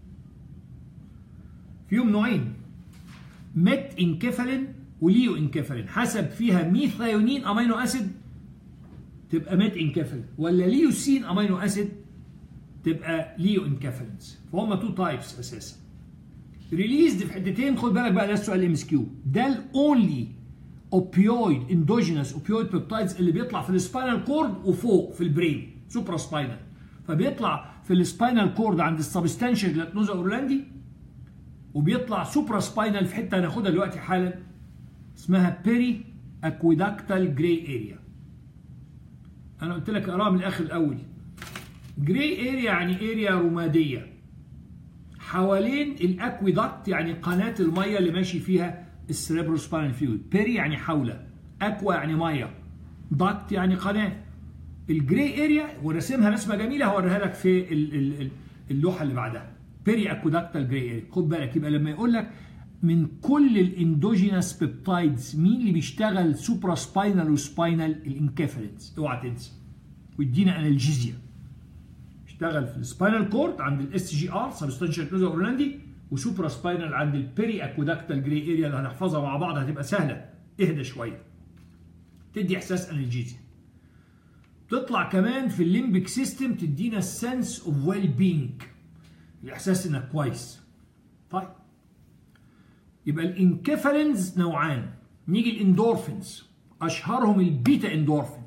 فيهم نوعين ميت انكفالين وليو انكفالين حسب فيها ميثايونين امينو اسيد تبقى ميت انكفالين ولا ليوسين امينو اسيد تبقى ليو انكفالينز فهم تو تايبس اساسا ريليزد في حتتين خد بالك بقى ده السؤال ام اس كيو ده الاونلي اوبيويد اندوجينوس اوبيويد بيبتايدز اللي بيطلع في السباينال كورد وفوق في البرين سوبرا سباينال فبيطلع في السباينال كورد عند السبستانشال جلاتنوزا اورلاندي وبيطلع سوبرا سباينال في حته هناخدها دلوقتي حالا اسمها بيري اكويداكتال جراي اريا انا قلت لك اقراها من الاخر الاول جراي اريا يعني اريا رماديه حوالين الاكويداكت يعني قناه الميه اللي ماشي فيها السريبروسباينال فلويد بيري يعني حوله اكوا يعني ميه داكت يعني قناه الجراي اريا ورسمها رسمه جميله هوريها لك في اللوحه اللي بعدها بيري اكوداكتال جراي اريا خد بالك يبقى لما يقول لك من كل الاندوجينس بيبتايدز مين اللي بيشتغل سوبرا سباينال وسباينال الانكافالينز اوعى تنسى ويدينا انالجيزيا اشتغل في السباينال كورد عند الاس جي ار سبستانشال كلوزا اورلاندي وسوبرا سباينال عند البيري اكوداكتال جراي اريا اللي هنحفظها مع بعض هتبقى سهله اهدى شويه تدي احساس انالجيزيا تطلع كمان في الليمبيك سيستم تدينا السنس اوف ويل بينج الاحساس انك كويس طيب يبقى الانكفالينز نوعان نيجي الاندورفينز اشهرهم البيتا اندورفين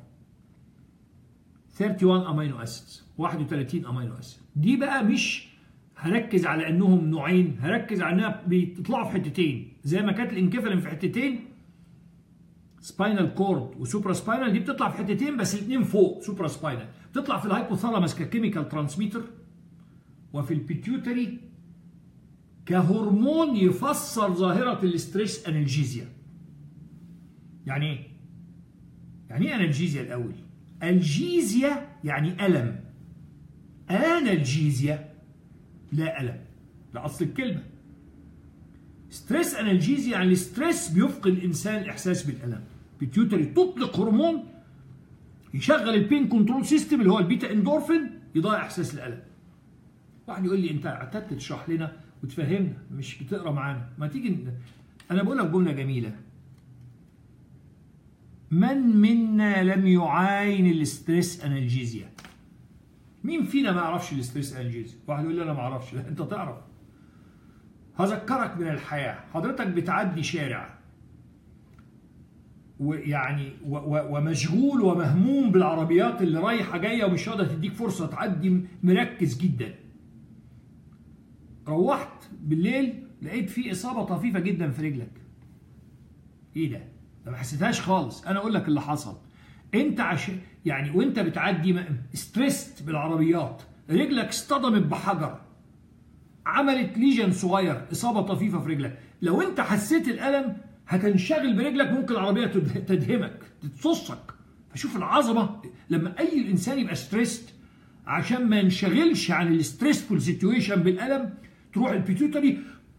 31 امينو اسيدز 31 امينو اسيد دي بقى مش هركز على انهم نوعين هركز على انها بيطلعوا في حتتين زي ما كانت الانكفالين في حتتين سباينال كورد وسوبرا سباينال دي بتطلع في حتتين بس الاثنين فوق سوبرا سباينال بتطلع في الهايبوثالاموس ككيميكال ترانسميتر وفي البيتيوتري كهرمون يفسر ظاهرة الاستريس انالجيزيا يعني ايه؟ يعني ايه انالجيزيا الاول؟ الجيزيا يعني ألم انالجيزيا لا ألم ده أصل الكلمة ستريس انالجيزيا يعني الستريس بيفقد الإنسان الإحساس بالألم بيتيوتري تطلق هرمون يشغل البين كنترول سيستم اللي هو البيتا اندورفين يضيع إحساس الألم واحد يقول لي أنت اعتدت تشرح لنا وتفهمنا مش بتقرا معانا ما تيجي انا بقول لك جمله جميله من منا لم يعاين الاستريس انالجيزيا مين فينا ما يعرفش الاستريس انالجيزيا واحد يقول لي انا ما اعرفش لا انت تعرف هذكرك من الحياه حضرتك بتعدي شارع ويعني و و ومشغول ومهموم بالعربيات اللي رايحه جايه ومش راضيه تديك فرصه تعدي مركز جدا روحت بالليل لقيت في اصابه طفيفه جدا في رجلك ايه ده ده ما حسيتهاش خالص انا اقول لك اللي حصل انت عشان يعني وانت بتعدي ستريست بالعربيات رجلك اصطدمت بحجر عملت ليجن صغير اصابه طفيفه في رجلك لو انت حسيت الالم هتنشغل برجلك ممكن العربيه تدهمك تتصصك فشوف العظمه لما اي انسان يبقى ستريست عشان ما ينشغلش عن الستريسفول سيتويشن بالالم تروح البيتيوتري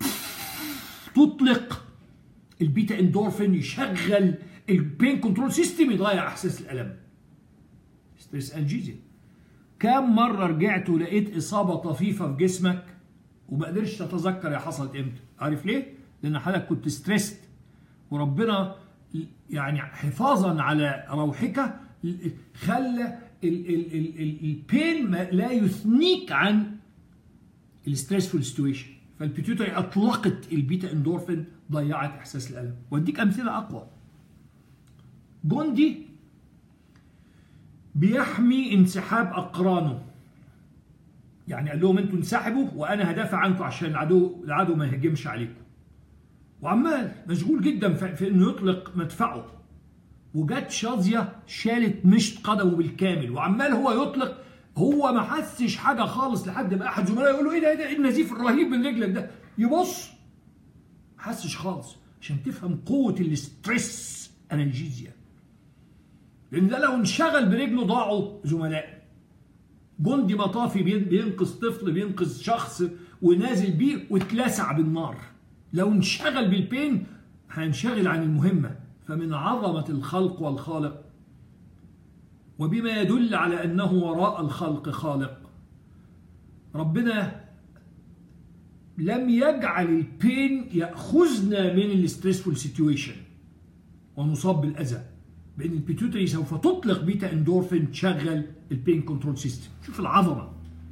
تطلق البيتا اندورفين يشغل البين كنترول سيستم يضيع احساس الالم ستريس انجيزيا كم مره رجعت ولقيت اصابه طفيفه في جسمك وما قدرتش تتذكر هي حصلت امتى عارف ليه لان حضرتك كنت ستريسد وربنا يعني حفاظا على روحك خلى البين لا يثنيك عن الستريسفول سيتويشن فالبيتيوتري اطلقت البيتا اندورفين ضيعت احساس الالم واديك امثله اقوى جندي بيحمي انسحاب اقرانه يعني قال لهم انتوا انسحبوا وانا هدافع عنكم عشان العدو العدو ما يهجمش عليكم وعمال مشغول جدا في انه يطلق مدفعه وجت شاذيه شالت مشط قدمه بالكامل وعمال هو يطلق هو ما حسش حاجه خالص لحد ما احد زملائه يقول له ايه ده ايه ده ايه النزيف الرهيب من رجلك ده يبص ما حسش خالص عشان تفهم قوه الاستريس انالجيزيا لان ده لو انشغل برجله ضاعوا زملائه جندي مطافي بينقذ طفل بينقذ شخص ونازل بيه واتلسع بالنار لو انشغل بالبين هينشغل عن المهمة فمن عظمة الخلق والخالق وبما يدل على أنه وراء الخلق خالق ربنا لم يجعل البين يأخذنا من الستريسفول سيتويشن ونصاب بالأذى بأن البيتوتري سوف تطلق بيتا اندورفين تشغل البين كنترول سيستم شوف العظمة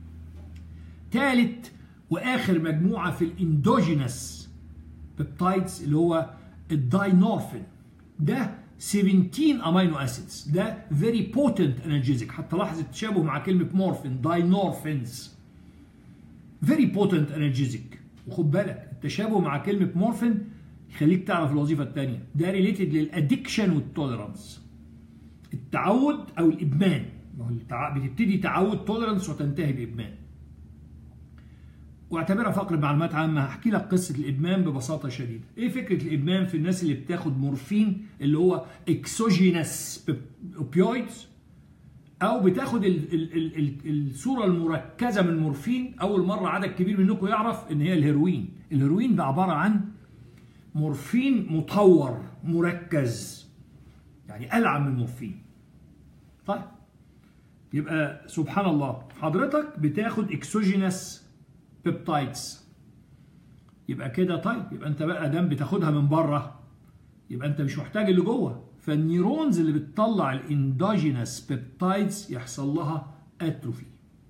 ثالث وآخر مجموعة في الاندوجينس بيبتايدز اللي هو الداينورفين ده 17 امينو اسيدز ده فيري بوتنت انرجيزك حتى لاحظ التشابه مع كلمه مورفين داينورفينز فيري بوتنت انرجيزك وخد بالك التشابه مع كلمه مورفين يخليك تعرف الوظيفه الثانيه ده ريليتد للادكشن والتوليرانس التعود او الادمان بتبتدي تعود توليرانس وتنتهي بادمان واعتبرها فقر معلومات عامة هحكي لك قصة الإدمان ببساطة شديدة إيه فكرة الإدمان في الناس اللي بتاخد مورفين اللي هو اكسوجينس اوبيويدز أو بتاخد ال ال ال ال الصورة المركزة من مورفين أول مرة عدد كبير منكم يعرف إن هي الهيروين الهيروين ده عبارة عن مورفين مطور مركز يعني ألعن من المورفين طيب يبقى سبحان الله حضرتك بتاخد اكسوجينس بيبتايدز يبقى كده طيب يبقى انت بقى دام بتاخدها من بره يبقى انت مش محتاج اللي جوه فالنيورونز اللي بتطلع الاندوجينس بيبتايدز يحصل لها اتروفي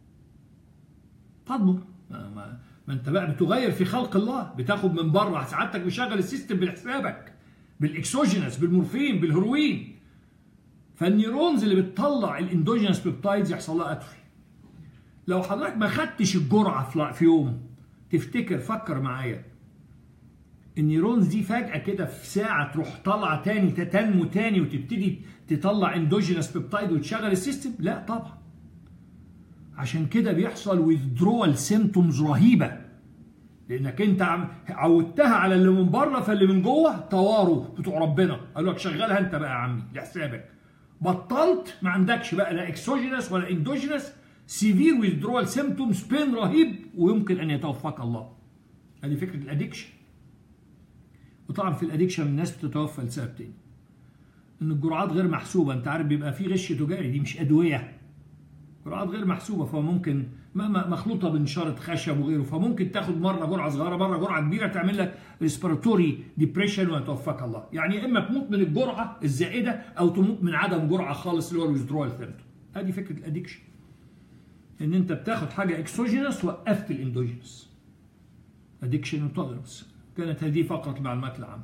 تضمر ما, ما, ما انت بقى بتغير في خلق الله بتاخد من بره سعادتك مشغل السيستم بحسابك بالاكسوجينس بالمورفين بالهيروين فالنيورونز اللي بتطلع الاندوجينس بيبتايدز يحصل لها اتروفي لو حضرتك ما خدتش الجرعه في يوم تفتكر فكر معايا النيورونز دي فجاه كده في ساعه تروح طالعه تاني تنمو تاني وتبتدي تطلع اندوجينس بيبتايد وتشغل السيستم لا طبعا عشان كده بيحصل withdrawal سيمتومز رهيبه لانك انت عودتها على اللي من بره فاللي من جوه طواروا بتوع ربنا قالوا لك شغلها انت بقى يا عمي لحسابك بطلت ما عندكش بقى لا اكسوجينس ولا اندوجينس سيفير ويزدرول سيمتومز بين رهيب ويمكن ان يتوفاك الله هذه فكره الادكشن وطبعا في الادكشن الناس بتتوفى لسبب تاني ان الجرعات غير محسوبه انت عارف بيبقى في غش تجاري دي مش ادويه جرعات غير محسوبه فممكن مخلوطه بنشاره خشب وغيره فممكن تاخد مره جرعه صغيره مره جرعه كبيره تعمل لك ريسبيراتوري ديبريشن ويتوفاك الله يعني يا اما تموت من الجرعه الزائده او تموت من عدم جرعه خالص اللي هو الويزدرول ثيرابي ادي فكره الادكشن ان انت بتاخد حاجه اكسوجينس وقفت الاندوجينس ادكشن وتولرنس كانت هذه فقط المعلومات العامه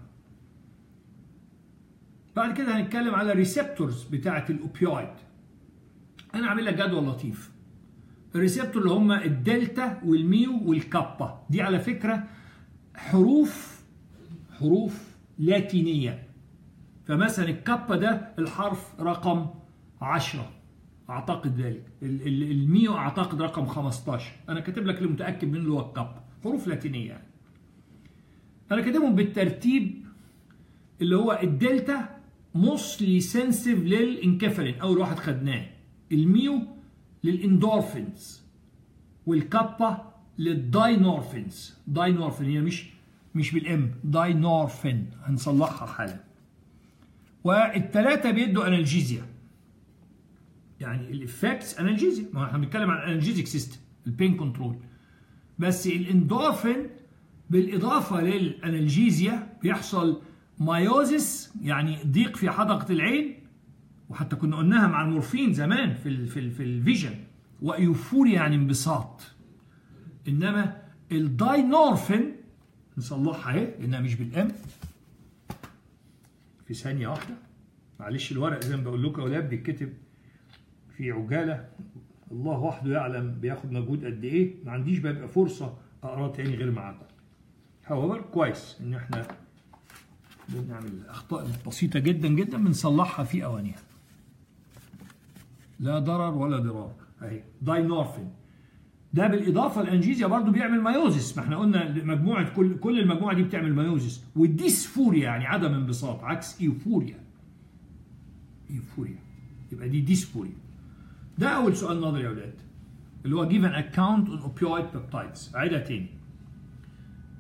بعد كده هنتكلم على الريسبتورز بتاعه الاوبيويد انا عامل لك جدول لطيف الريسبتور اللي هم الدلتا والميو والكابا دي على فكره حروف حروف لاتينيه فمثلا الكابا ده الحرف رقم 10 اعتقد ذلك الميو اعتقد رقم 15 انا كاتب لك اللي متاكد منه اللي هو الكاب حروف لاتينيه يعني انا كاتبهم بالترتيب اللي هو الدلتا موستلي سنسيف للانكفالين اول واحد خدناه الميو للاندورفينز والكابا للداينورفينز داينورفين هي مش مش بالام داينورفين هنصلحها حالا والثلاثه بيدوا انالجيزيا يعني الافكتس انالجيزيا ما احنا بنتكلم عن انالجيزيك سيستم البين كنترول بس الاندورفين بالاضافه للانالجيزيا بيحصل مايوزيس يعني ضيق في حدقه العين وحتى كنا قلناها مع المورفين زمان في ال في ال في الفيجن وايوفوريا يعني انبساط انما الداينورفين نصلحها اهي لانها مش بالام في ثانيه واحده معلش الورق زي ما بقول لكم يا اولاد بيتكتب في عجاله الله وحده يعلم بياخد مجهود قد ايه ما عنديش بقى فرصه اقراه تاني غير معاكم however كويس ان احنا بنعمل الاخطاء بسيطه جدا جدا بنصلحها في اوانيها لا ضرر ولا ضرار اهي داينورفين ده بالاضافه للانجيزيا برضو بيعمل مايوزيس ما احنا قلنا مجموعه كل كل المجموعه دي بتعمل مايوزيس والديسفوريا يعني عدم انبساط عكس ايوفوريا ايوفوريا يبقى دي ديسفوريا ده اول سؤال نظري يا اولاد اللي هو give an account on opioid peptides عيدها تاني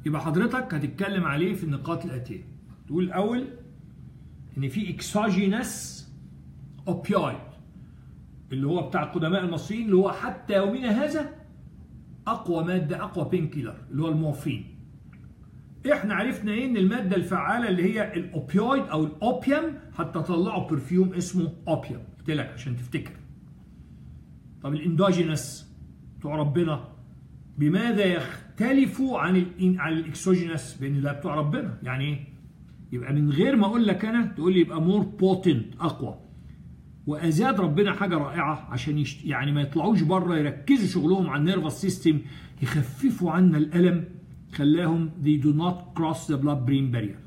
يبقى حضرتك هتتكلم عليه في النقاط الاتيه تقول الاول ان في اكسوجينس اوبيويد اللي هو بتاع القدماء المصريين اللي هو حتى يومنا هذا اقوى ماده اقوى بين كيلر اللي هو المورفين احنا عرفنا ايه ان الماده الفعاله اللي هي الاوبيويد او الاوبيوم حتى طلعوا برفيوم اسمه اوبيوم قلت لك عشان تفتكر طب الاندوجينس بتوع ربنا بماذا يختلفوا عن ال عن الاكسوجينس بان ده بتوع ربنا يعني ايه يبقى من غير ما اقول لك انا تقول لي يبقى مور بوتنت اقوى وازاد ربنا حاجه رائعه عشان يشت... يعني ما يطلعوش بره يركزوا شغلهم على النيرفس سيستم يخففوا عنا الالم خلاهم they do not cross the blood brain barrier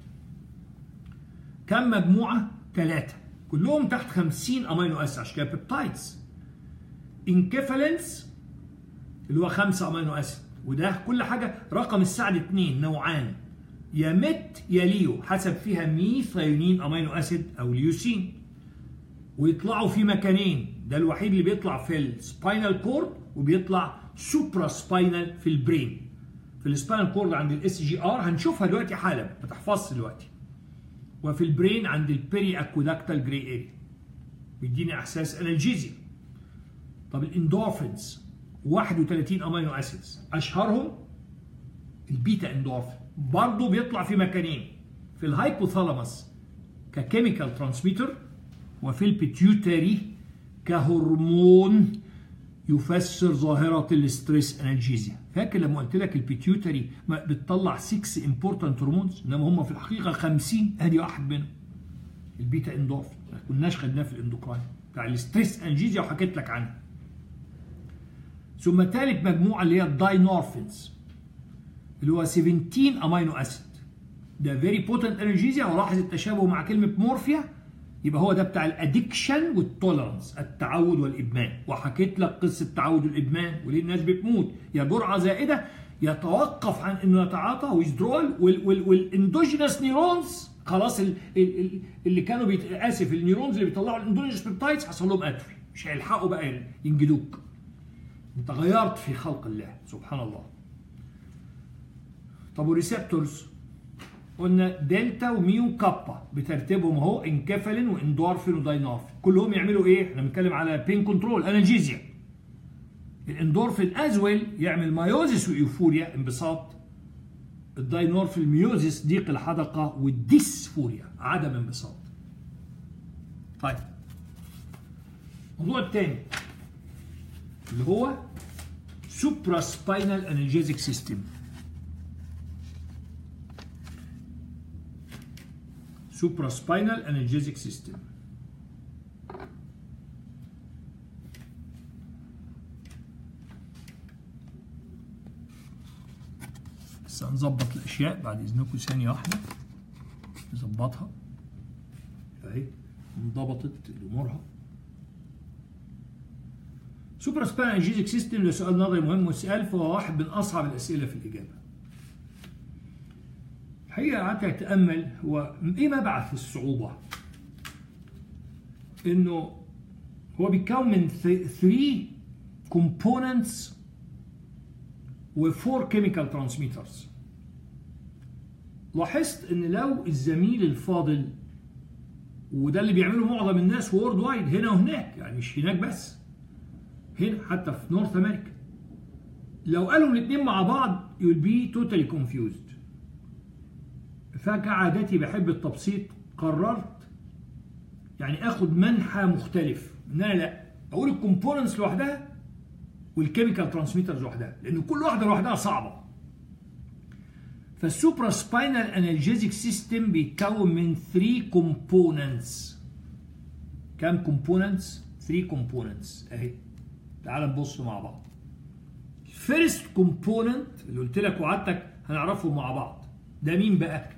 كم مجموعه ثلاثه كلهم تحت 50 امينو اسيد عشان كده بيبتايدز انكفالنس اللي هو 5 امينو اسيد وده كل حاجه رقم السعد 2 نوعان يا مت يا ليو حسب فيها ميثايونين امينو اسيد او ليوسين ويطلعوا في مكانين ده الوحيد اللي بيطلع في السباينال كورد وبيطلع سوبرا سباينال في البرين في السباينال كورد عند الاس جي ار هنشوفها دلوقتي حالا ما تحفظش دلوقتي وفي البرين عند البيري اكوداكتال جراي اريا بيديني احساس انالجيزيا طب الاندورفينز 31 امينو اسيدز اشهرهم البيتا اندورفين برضه بيطلع في مكانين في الهايبوثالاموس ككيميكال ترانسميتر وفي البيتيوتري كهرمون يفسر ظاهرة الاستريس انالجيزيا فاكر لما قلت لك البيتيوتري بتطلع 6 امبورتنت هرمونز انما هم في الحقيقة 50 ادي واحد منهم البيتا اندورفين ما كناش خدناه في الاندوكراين بتاع الاستريس انالجيزيا وحكيت لك عنها ثم ثالث مجموعة اللي هي الداينورفينز اللي هو 17 امينو اسيد ده فيري بوتنت انالجيزيا ولاحظ التشابه مع كلمة مورفيا يبقى هو ده بتاع الادكشن والتولرنس التعود والادمان وحكيت لك قصه التعود والادمان وليه الناس بتموت يا جرعه زائده يتوقف عن انه يتعاطى ويزدرول والاندوجينس نيرونز خلاص ال ال اللي كانوا بيت... اسف النيرونز اللي بيطلعوا الاندوجينس بيبتايدز حصل لهم اتروفي مش هيلحقوا بقى ينجدوك انت غيرت في خلق الله سبحان الله طب والريسبتورز قلنا دلتا وميو كابا بترتيبهم اهو انكفالين واندورفين وداينورفين كلهم يعملوا ايه؟ احنا بنتكلم على بين كنترول انالجيزيا الاندورفين از ويل يعمل مايوزيس وايوفوريا انبساط الداينورفين ميوزيس ضيق الحدقه والديسفوريا عدم انبساط طيب الموضوع الثاني اللي هو سوبرا سباينال انالجيزيك سيستم supraspinal analgesic system. بس هنظبط الاشياء بعد اذنكم ثانيه واحده نظبطها اهي انضبطت امورها سوبر سباينال انالجيزيك سيستم ده سؤال نظري مهم وسؤال فهو واحد من اصعب الاسئله في الاجابه الحقيقة قعدت أتأمل هو إيه مبعث الصعوبة؟ إنه هو بيتكون من 3 components و 4 chemical transmitters. لاحظت إن لو الزميل الفاضل وده اللي بيعمله معظم الناس وورد وايد هنا وهناك يعني مش هناك بس هنا حتى في نورث امريكا لو قالوا الاثنين مع بعض you'll be totally confused فكعادتي بحب التبسيط قررت يعني اخد منحى مختلف ان انا لا اقول الكومبوننتس لوحدها والكيميكال ترانسميترز لوحدها لان كل واحده لوحدها صعبه فالسوبرا سباينال انالجيزيك سيستم بيتكون من 3 كومبوننتس كام كومبوننتس 3 كومبوننتس اهي تعال نبص مع بعض فيرست كومبوننت اللي قلت لك وعدتك هنعرفهم مع بعض ده مين بقى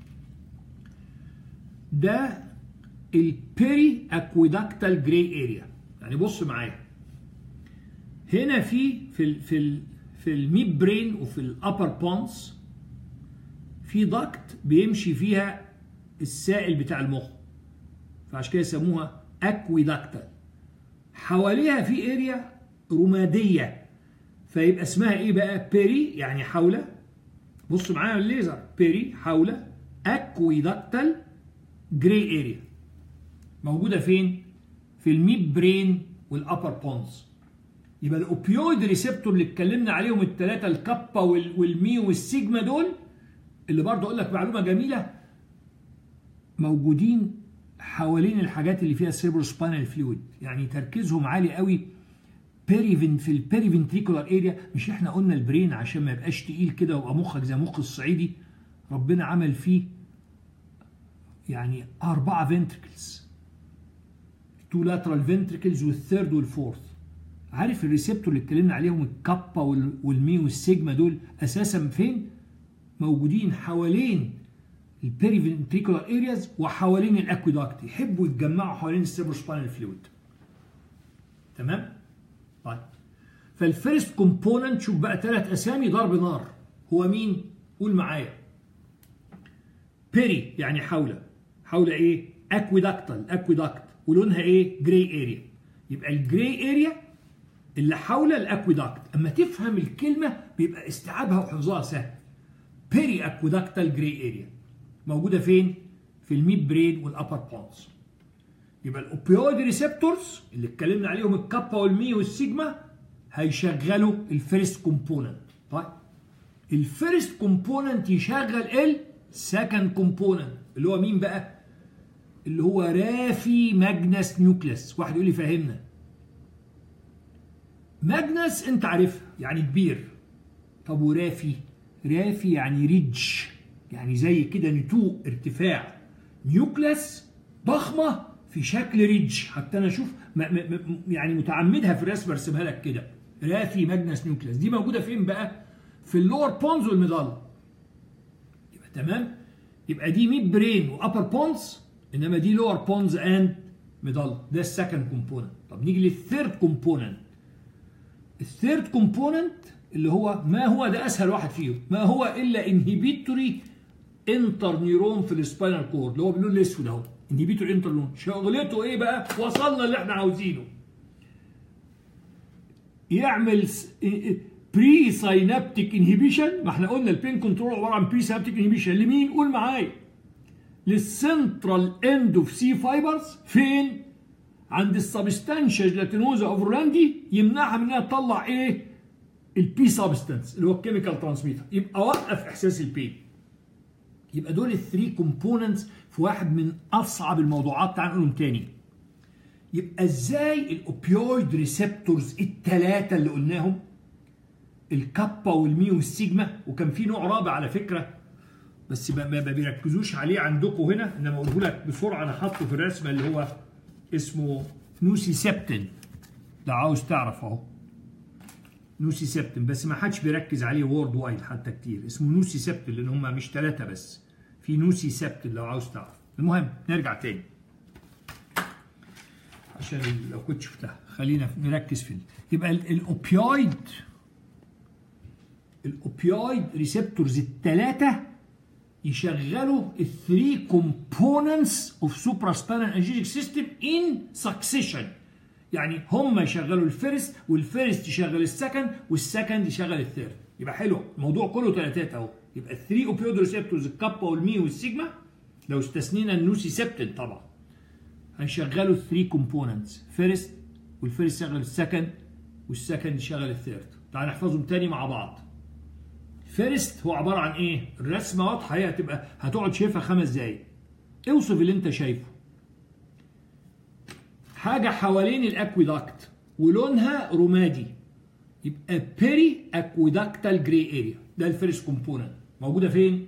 ده البيري اكويداكتال جراي اريا يعني بص معايا هنا في في ال في ال في الميد برين وفي الابر بونس في داكت بيمشي فيها السائل بتاع المخ فعشان كده يسموها اكويداكتال حواليها في اريا رماديه فيبقى اسمها ايه بقى بيري يعني حول بص معايا الليزر بيري حول اكويدكتال جراي اريا موجوده فين في الميد برين والابر بونز يبقى الاوبيويد ريسبتور اللي اتكلمنا عليهم الثلاثه الكابا والمي والسيجما دول اللي برضه اقول لك معلومه جميله موجودين حوالين الحاجات اللي فيها سيربرو سباينال فلويد يعني تركيزهم عالي قوي بيريفن في البيريفنتريكولار اريا مش احنا قلنا البرين عشان ما يبقاش تقيل كده ويبقى مخك زي مخ الصعيدي ربنا عمل فيه يعني أربعة فنتركلز تو لاترال فنتركلز والثيرد والفورث عارف الريسبتور اللي اتكلمنا عليهم الكابا والمي والسيجما دول اساسا فين؟ موجودين حوالين البيريفنتريكولار ارياز وحوالين الاكويداكت يحبوا يتجمعوا حوالين السيربروسباينال فلويد تمام؟ طيب فالفيرست كومبوننت شوف بقى ثلاث اسامي ضرب نار هو مين؟ قول معايا بيري يعني حول حول ايه؟ اكويداكتال اكويداكت ولونها ايه؟ جراي اريا يبقى الجراي اريا اللي حول الاكويداكت اما تفهم الكلمه بيبقى استيعابها وحفظها سهل بيري اكويداكتال جراي اريا موجوده فين في الميد برين والابر بونز يبقى الاوبيويد ريسبتورز اللي اتكلمنا عليهم الكابا والمي والسيجما هيشغلوا الفيرست كومبوننت طيب الفيرست كومبوننت يشغل السكند كومبوننت اللي هو مين بقى اللي هو رافي ماجنس نيوكليس واحد يقول لي فهمنا ماجنس انت عارفها يعني كبير طب ورافي رافي يعني ريدج يعني زي كده نتوء ارتفاع نيوكلس ضخمه في شكل ريدج حتى انا اشوف م م يعني متعمدها في الرسم ارسمها لك كده رافي ماجنس نيوكلس دي موجوده فين بقى في اللور بونز والميدالا يبقى تمام يبقى دي ميد برين وابر بونز انما دي لور بونز اند ميدالا ده السكند كومبوننت طب نيجي للثيرد كومبوننت الثيرد كومبوننت اللي هو ما هو ده اسهل واحد فيهم ما هو الا انهبيتوري انتر نيرون في السباينال كورد اللي هو باللون الاسود اهو انهبيتوري انتر نيرون شغلته ايه بقى وصلنا اللي احنا عاوزينه يعمل بري ساينابتيك انهبيشن ما احنا قلنا البين كنترول عباره عن بري ساينابتيك انهبيشن لمين قول معايا للسنترال اند اوف سي فايبرز فين عند السبستانشا جلاتينوزا اوفرولاندي يمنعها من انها تطلع ايه البي سبستانس اللي هو الكيميكال ترانسميتر يبقى وقف احساس البين يبقى دول الثري كومبوننتس في واحد من اصعب الموضوعات تعال نقولهم تاني يبقى ازاي الاوبيويد ريسبتورز الثلاثه اللي قلناهم الكابا والمي والسيجما وكان في نوع رابع على فكره بس ما بيركزوش عليه عندكم هنا انما اقوله لك بسرعه انا حاطه في الرسمه اللي هو اسمه نوسي سبتن لو عاوز تعرف اهو نوسي سبتن بس ما حدش بيركز عليه وورد وايد حتى كتير اسمه نوسي سبتن لان هم مش ثلاثه بس في نوسي سبتن لو عاوز تعرف المهم نرجع تاني عشان لو كنت شفتها خلينا نركز في يبقى الاوبيويد الاوبيويد ريسبتورز الثلاثه يشغلوا الثري كومبوننتس اوف سوبرا سبانال انرجيتك سيستم ان سكسيشن يعني هم يشغلوا الفيرست والفيرست يشغل السكند والسكند يشغل الثيرد يبقى حلو الموضوع كله ثلاثات اهو يبقى الثري اوبيود ريسبتورز الكابا والمي والسيجما لو استثنينا النوسي سبتن طبعا هيشغلوا الثري كومبوننتس فيرست والفيرست يشغل السكند والسكند يشغل الثيرد تعال نحفظهم تاني مع بعض فيرست هو عباره عن ايه؟ الرسمه واضحه هي هتبقى هتقعد شايفها خمس دقايق. اوصف اللي انت شايفه. حاجه حوالين الاكويداكت ولونها رمادي. يبقى بيري اكويداكتال جراي اريا ده الفيرست كومبوننت موجوده فين؟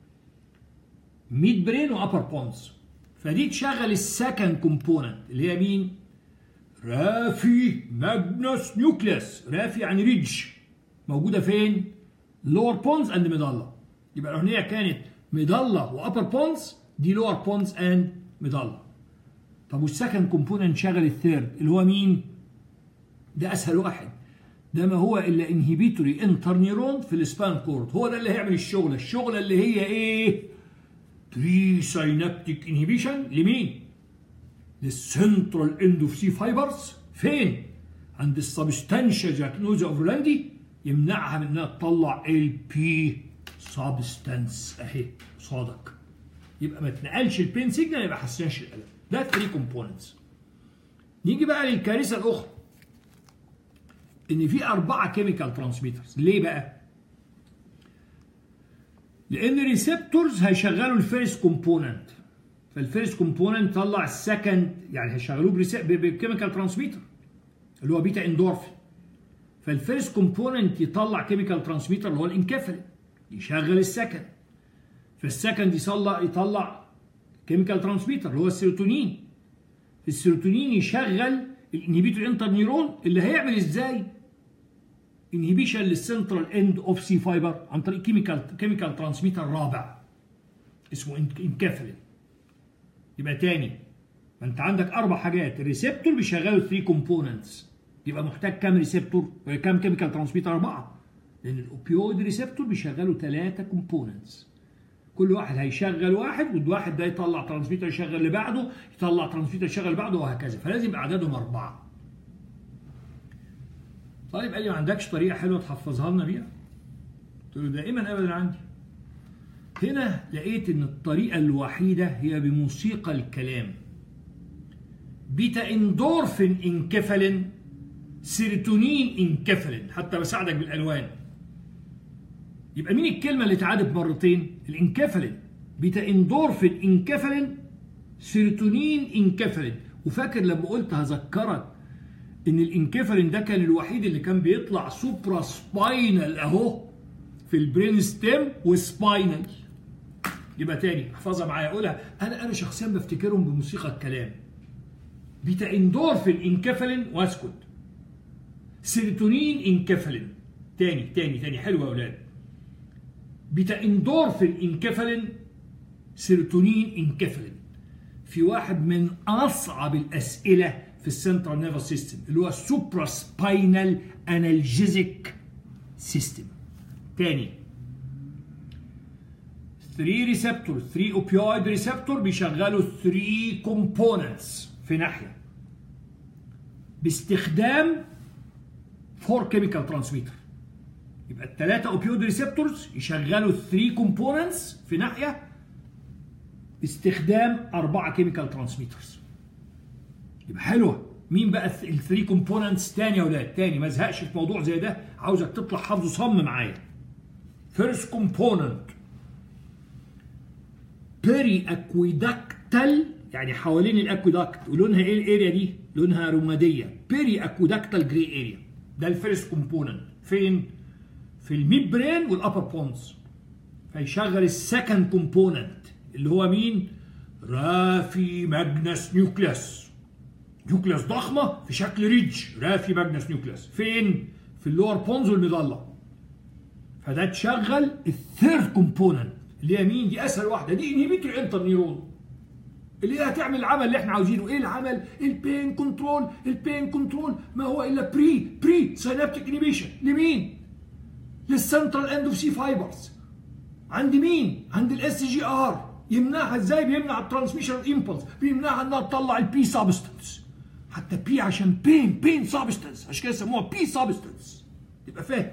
ميد برين وابر بونز. فدي تشغل السكند كومبوننت اللي هي مين؟ رافي ماجنس نيوكليس رافي يعني ريدج موجوده فين؟ لور بونز اند ميدالا يبقى لو هي كانت ميدالا وابر بونز دي لور بونز اند ميدالا طب والسكند كومبوننت شغل الثيرد اللي هو مين؟ ده اسهل واحد ده ما هو الا انهبيتوري انتر نيرون في السبان كورد هو ده اللي هيعمل الشغله الشغله اللي هي ايه؟ بري ساينابتيك انهبيشن لمين؟ للسنترال اند اوف سي فايبرز فين؟ عند السبستانشا جاكنوزا اوفرلاندي يمنعها من انها تطلع البي سبستانس اهي قصادك يبقى ما تنقلش البين سيجنال يبقى حسناش الالم ده 3 كومبوننتس نيجي بقى للكارثه الاخرى ان في اربعه كيميكال ترانسميترز ليه بقى لان الريسبتورز هيشغلوا الفيرست كومبوننت فالفيرست كومبوننت طلع السكند يعني هيشغلوه بكيميكال ترانسميتر اللي هو بيتا اندورفين فالفيرست كومبوننت يطلع كيميكال ترانسميتر اللي هو الانكفلين يشغل السكند فالسكند يطلع يطلع كيميكال ترانسميتر اللي هو السيروتونين السيروتونين يشغل الانهبيتور انتر نيرون اللي هيعمل ازاي انهبيشن للسنترال اند اوف سي فايبر عن طريق كيميكال كيميكال ترانسميتر رابع اسمه انكفلين يبقى تاني ما انت عندك اربع حاجات الريسبتور بيشغلوا 3 كومبوننتس يبقى محتاج كام ريسبتور كام كيميكال ترانسميتر اربعه لان الاوبيويد ريسبتور بيشغلوا ثلاثه كومبوننتس كل واحد هيشغل واحد والواحد ده يطلع ترانسميتر يشغل اللي بعده يطلع ترانسميتر يشغل اللي بعده وهكذا فلازم يبقى عددهم اربعه طيب قال لي ما عندكش طريقه حلوه تحفظها لنا بيها قلت له دائما ابدا عندي هنا لقيت ان الطريقه الوحيده هي بموسيقى الكلام بيتا اندورفين انكفلين سيروتونين انكفلين حتى بساعدك بالالوان يبقى مين الكلمه اللي اتعادت مرتين الانكفلين بيتا اندورفين انكفلين سيروتونين انكفلين وفاكر لما قلت هذكرك ان الانكفلين ده كان الوحيد اللي كان بيطلع سوبرا سباينال اهو في البرين ستيم وسباينال يبقى تاني احفظها معايا اقولها انا انا شخصيا بفتكرهم بموسيقى الكلام بيتا اندورفين انكفلين واسكت سيروتونين انكفلين تاني تاني تاني حلو يا اولاد بيتا اندورفين انكفلين سيروتونين انكفلين في واحد من اصعب الاسئله في السنترال نيرفس سيستم اللي هو السوبرا سباينال انالجيزيك سيستم تاني 3 ريسبتور 3 اوبيويد ريسبتور بيشغلوا 3 كومبوننتس في ناحيه باستخدام 4 كيميكال ترانسميتر يبقى الثلاثه اوبيويد ريسبتورز يشغلوا 3 كومبوننتس في ناحيه باستخدام أربعة كيميكال ترانسميترز يبقى حلوه مين بقى ال 3 كومبوننتس تاني يا اولاد تاني ما ازهقش في موضوع زي ده عاوزك تطلع حافظه صم معايا فيرست كومبوننت بيري اكويدكتال يعني حوالين الاكويدكت ولونها ايه الاريا دي لونها رماديه بيري اكويدكتال جري اريا ده الفيرست كومبوننت فين في الميد برين والابر بونز فيشغل السكند كومبوننت اللي هو مين رافي ماجنس نيوكليس نيوكليس ضخمه في شكل ريدج رافي ماجنس نيوكليس فين في اللور بونز والمظله فده تشغل الثيرد كومبوننت اللي هي مين دي اسهل واحده دي انهبيتور انتر نيرون اللي هي هتعمل العمل اللي احنا عاوزينه ايه العمل البين كنترول البين كنترول ما هو الا بري بري سينابتيك انيبيشن لمين للسنترال اند اوف سي فايبرز عند مين عند الاس جي ار يمنعها ازاي بيمنع الترانسميشن امبلس بيمنعها انها تطلع البي سبستنس حتى بي عشان بين بين سبستنس عشان كده يسموها بي سبستنس تبقى فاهم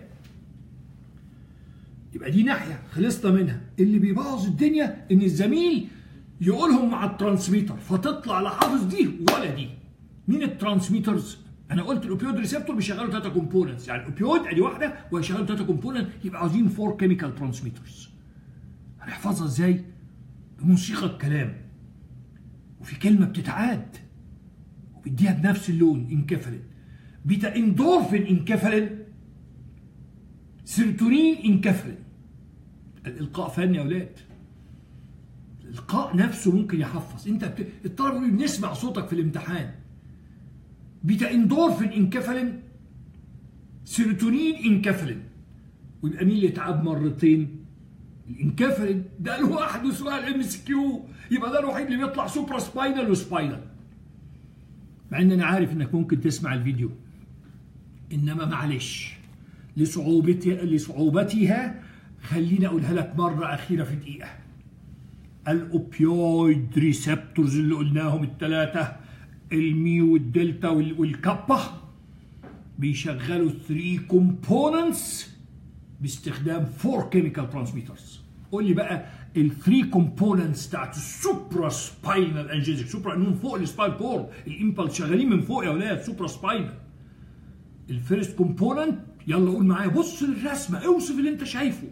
يبقى دي ناحيه خلصنا منها اللي بيبوظ الدنيا ان الزميل يقولهم مع الترانسميتر فتطلع لا حافظ دي ولا دي مين الترانسميترز انا قلت الاوبيود ريسبتور بيشغلوا ثلاثه كومبوننتس يعني الاوبيود ادي واحده وهيشغلوا ثلاثه كومبوننت يبقى عاوزين فور كيميكال ترانسميترز هنحفظها ازاي بموسيقى الكلام وفي كلمه بتتعاد وبيديها بنفس اللون انكفلن بيتا اندورفين انكفلن سيروتونين انكفلن الالقاء فن يا اولاد الالقاء نفسه ممكن يحفظ انت بت... الطلبه بيقولوا بنسمع صوتك في الامتحان بيتا اندورفين انكفلن سيروتونين انكفلن ويبقى مين اللي يتعب مرتين الانكفلن ده لوحده سؤال ام اس كيو يبقى ده الوحيد اللي بيطلع سوبرا سباينال وسباينال مع ان انا عارف انك ممكن تسمع الفيديو انما معلش لصعوبتها لصعوبتها خليني اقولها لك مره اخيره في دقيقه الاوبيويد ريسبتورز اللي قلناهم الثلاثه الميو والدلتا والكابا بيشغلوا 3 كومبوننتس باستخدام فور كيميكال ترانسميترز قول لي بقى الثري كومبوننتس بتاعت السوبرا سباينال انجيزك سوبرا من فوق السباين كورد الامبلس شغالين من فوق يا ولاد سوبرا سباينال الفيرست كومبوننت يلا قول معايا بص للرسمه اوصف اللي انت شايفه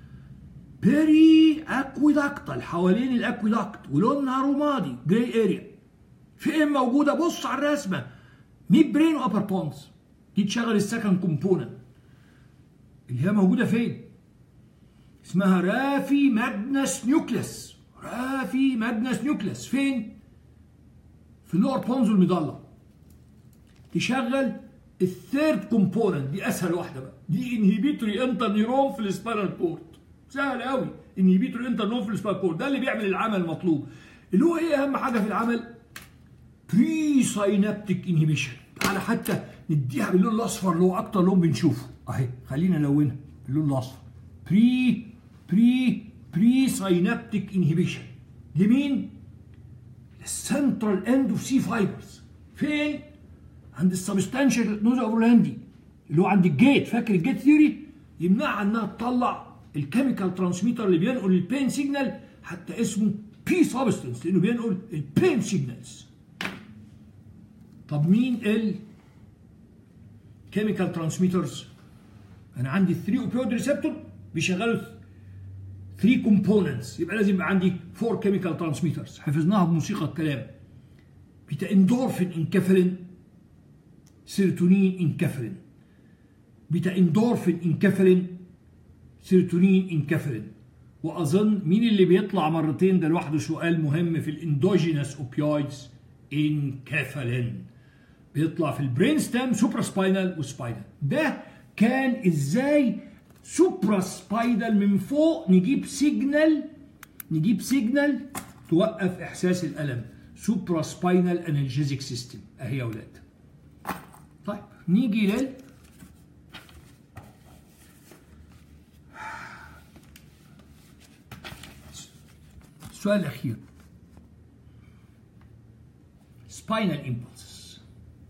بيري اكويداكتال حوالين الاكويداكت ولونها رمادي جراي اريا فين موجوده بص على الرسمه ميد برين وابر بونز دي تشغل السكند كومبوننت اللي هي موجوده فين اسمها رافي ماجنس نيوكليس رافي ماجنس نيوكليس فين في اللور بونز والمضله تشغل الثيرد كومبوننت دي اسهل واحده بقى دي انهبيتوري انتر نيرون في السباينال كورد سهل قوي انهبيتوري انتر نيرون في السباينال كورد ده اللي بيعمل العمل المطلوب اللي هو ايه اهم حاجه في العمل بري ساينابتيك انهبيشن تعالى حتى نديها باللون الاصفر اللي هو اكتر لون بنشوفه اهي خلينا نلونها باللون الاصفر بري بري بري ساينابتيك انهبيشن لمين؟ السنترال اند اوف سي فايبرز فين؟ عند السبستانشال نوز اوفرلاندي اللي هو عند الجيت فاكر الجيت ثيوري يمنعها انها تطلع الكيميكال ترانسميتر اللي بينقل البين سيجنال حتى اسمه بي سبستنس لانه بينقل البين سيجنالز طب مين ال كيميكال ترانسميترز انا عندي 3 اوبيود ريسبتور بيشغلوا 3 كومبوننتس يبقى لازم يبقى عندي 4 كيميكال ترانسميترز حفظناها بموسيقى الكلام بيتا اندورفين انكفرين سيروتونين انكفرين بيتا اندورفين انكفرين سيروتونين انكفرين واظن مين اللي بيطلع مرتين ده لوحده سؤال مهم في الاندوجينس اوبيويدز انكفالين بيطلع في البرين ستام سوبرا سباينال وسباينال ده كان ازاي سوبرا سباينال من فوق نجيب سيجنال نجيب سيجنال توقف احساس الالم سوبرا سباينال انالجيزيك سيستم اهي يا اولاد طيب نيجي لل السؤال الاخير سباينال امبulses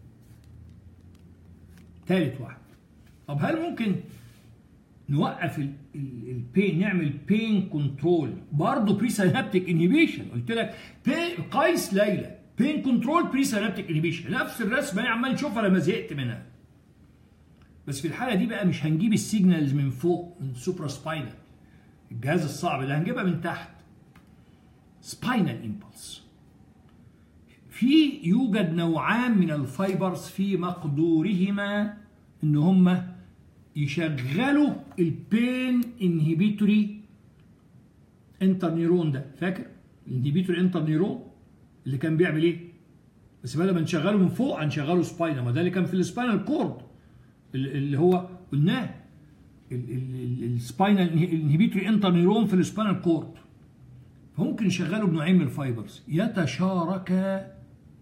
ثالث واحد طب هل ممكن نوقف البين نعمل بين كنترول برضه بري سينابتيك انهبيشن قلت لك قيس ليلى بين كنترول بري سينابتيك انهبيشن نفس الرسمه انا عمال نشوفها لما زهقت منها بس في الحاله دي بقى مش هنجيب السيجنالز من فوق من سوبرا سباينال الجهاز الصعب اللي هنجيبها من تحت سباينال امبلس في يوجد نوعان من الفايبرز في مقدورهما ان هم يشغلوا البين انهبيتوري انتر نيرون ده فاكر الانهبيتوري انتر نيرون اللي كان بيعمل ايه بس بدل ما نشغله من فوق هنشغله سباينال ما ده اللي كان في السباينال كورد اللي هو قلناه السباينال الانهبيتوري انتر نيرون في السباينال كورد فممكن يشغلوا بنوعين من الفايبرز يتشاركا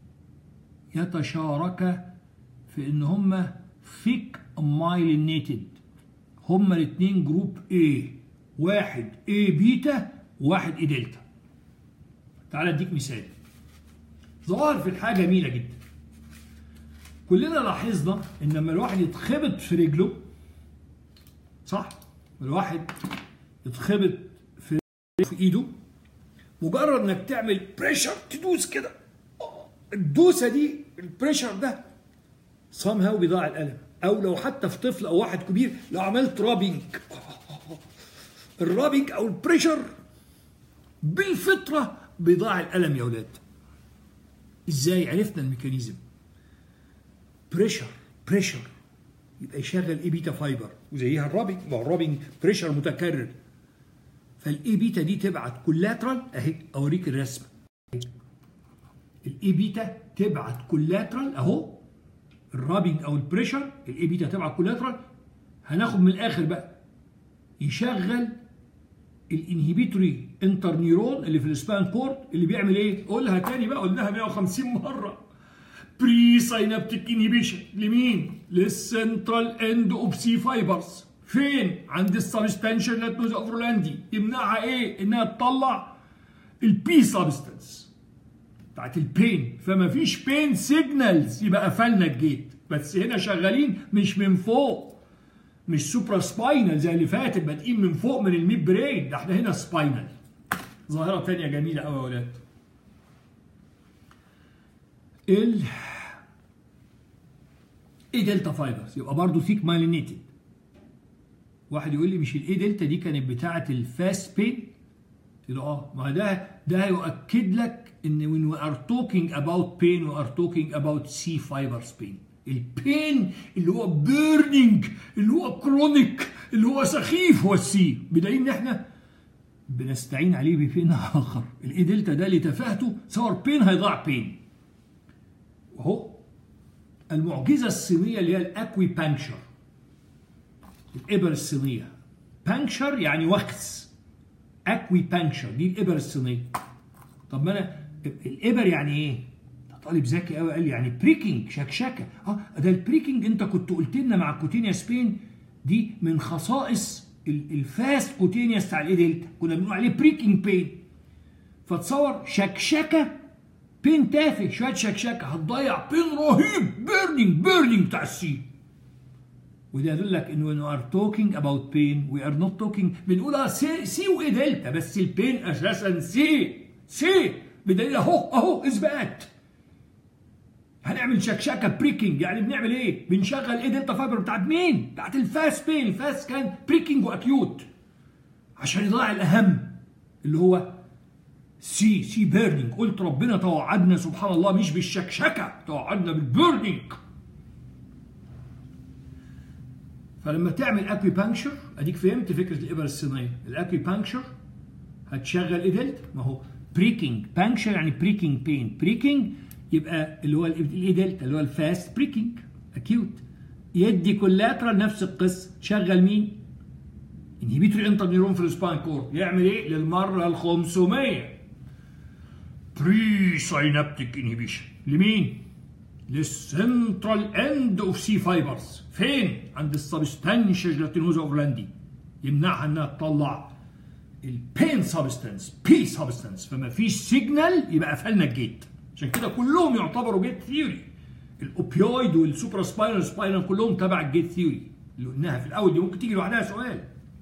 يتشاركا في ان هم ثيك مايلينيتد هما الاثنين جروب A واحد A بيتا وواحد A دلتا تعال اديك مثال ظواهر في الحاجه جميله جدا كلنا لاحظنا ان لما الواحد يتخبط في رجله صح الواحد يتخبط في في ايده مجرد انك تعمل بريشر تدوس كده الدوسه دي البريشر ده صام هاو بيضاع الالم او لو حتى في طفل او واحد كبير لو عملت رابينج الرابينج او البريشر بالفطره بيضاع الالم يا اولاد ازاي عرفنا الميكانيزم بريشر بريشر يبقى يشغل اي بيتا فايبر وزيها الرابينج ما هو الرابينج بريشر متكرر فالاي بيتا دي تبعت كولاترال اهي اوريك الرسمه الاي بيتا تبعت كولاترال اهو الرابينج او البريشر الاي بيتا تبعت كولاترال هناخد من الاخر بقى يشغل الانهبيتوري انتر نيرون اللي في السبان كورد اللي بيعمل ايه؟ قولها تاني بقى قلناها 150 مره بري ساينابتيك انهبيشن لمين؟ للسنترال اند اوف سي فايبرز فين؟ عند السبستانشال ناتنوز اوفرلاندي يمنعها ايه؟ انها تطلع البي سبستانس بتاعت البين فما فيش بين سيجنالز يبقى قفلنا الجيت بس هنا شغالين مش من فوق مش سوبرا سباينال زي اللي فاتت بادئين من فوق من الميد برين ده احنا هنا سباينال ظاهره ثانيه جميله قوي يا ولاد ال ايه دلتا فايبرز يبقى برضه ثيك مايلينيتد واحد يقول لي مش الاي دلتا دي كانت بتاعه الفاست بين يقول اه ما ده ده يؤكد لك ان when we are talking about pain we are talking about C fibers pain البين اللي هو بيرنينج اللي هو كرونيك اللي هو سخيف هو السي بدليل ان احنا بنستعين عليه ببين اخر الاي دلتا ده لتفاهته صار بين هيضاع بين وهو المعجزه الصينيه اللي هي الاكوي بانكشر الابر الصينيه بانكشر يعني وخز اكوي بانكشر دي الابر الصينيه طب ما انا الابر يعني ايه طالب ذكي قوي قال لي يعني بريكنج شكشكه اه ده البريكنج انت كنت قلت لنا مع كوتينيا سبين دي من خصائص الفاست كوتينيا بتاع الاي دلتا كنا بنقول عليه بريكنج بين فتصور شكشكه بين تافه شويه شكشكه هتضيع بين رهيب بيرنينج بيرنينج بتاع السي وده يدل لك ان when we are talking about pain we are not talking بنقولها سي سي وايه دلتا بس البين اساسا سي سي بدليل اهو اهو اثبات هنعمل شكشكه بريكنج يعني بنعمل ايه؟ بنشغل ايه دلتا فايبر بتاعت مين؟ بتاعت الفاس بين الفاس كان بريكنج واكيوت عشان يضيع الاهم اللي هو سي سي بيرنينج قلت ربنا توعدنا سبحان الله مش بالشكشكه توعدنا بالبيرنينج فلما تعمل اكوي بانكشر اديك فهمت فكره الابر الصينيه الاكوي بانكشر هتشغل ايه دلتا ما هو بريكنج بانكشر يعني بريكنج بين بريكنج يبقى اللي هو الاي دلتا اللي هو الفاست بريكنج اكيوت يدي كولاترال نفس القصه شغل مين؟ انهبيتور انتر نيرون في السباين كورد يعمل ايه؟ للمره ال 500 بري ساينابتيك انهبيشن لمين؟ للسنترال اند اوف سي فايبرز فين؟ عند السبستانشيا جلاتينوزا اوفلاندي يمنعها انها تطلع البين سبستانس بي سبستانس فما فيش سيجنال يبقى قفلنا الجيت عشان كده كلهم يعتبروا جيت ثيوري الاوبيويد والسوبرا سباينال سباينال كلهم تبع الجيت ثيوري اللي قلناها في الاول دي ممكن تيجي لوحدها سؤال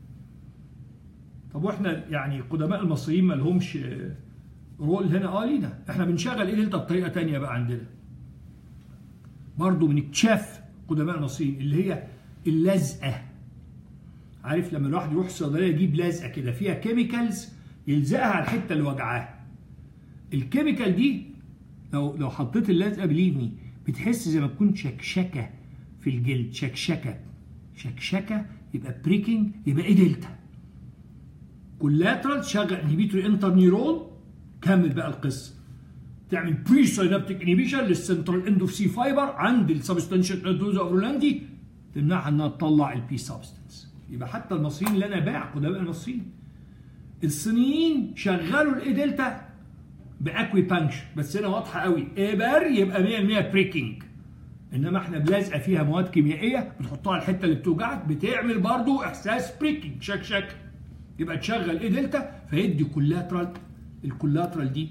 طب واحنا يعني قدماء المصريين ما لهمش رول هنا اه لينا احنا بنشغل ايه دلتا بطريقه ثانيه بقى عندنا برضه من اكتشاف قدماء المصريين اللي هي اللزقه عارف لما الواحد يروح الصيدليه يجيب لزقه كده فيها كيميكالز يلزقها على الحته اللي وجعاها الكيميكال دي لو لو حطيت اللزقه بليفني بتحس زي ما تكون شكشكه في الجلد شكشكه شكشكه يبقى بريكنج يبقى ايه دلتا كولاترال شغل انهبيتوري انتر نيرون كمل بقى القصه تعمل بري ساينابتيك انهبيشن للسنترال اند اوف سي فايبر عند السبستانشال ادوزا اوفرولاندي تمنعها انها تطلع البي سبستانس يبقى حتى المصريين اللي انا باع قدماء المصريين الصينيين شغلوا الاي دلتا باكوي بانش بس هنا واضحه قوي ابر يبقى 100% بريكنج انما احنا بلازقه فيها مواد كيميائيه بتحطها على الحته اللي بتوجعك بتعمل برضو احساس بريكنج شك شك يبقى تشغل ايه دلتا فيدي كولاترال الكولاترال دي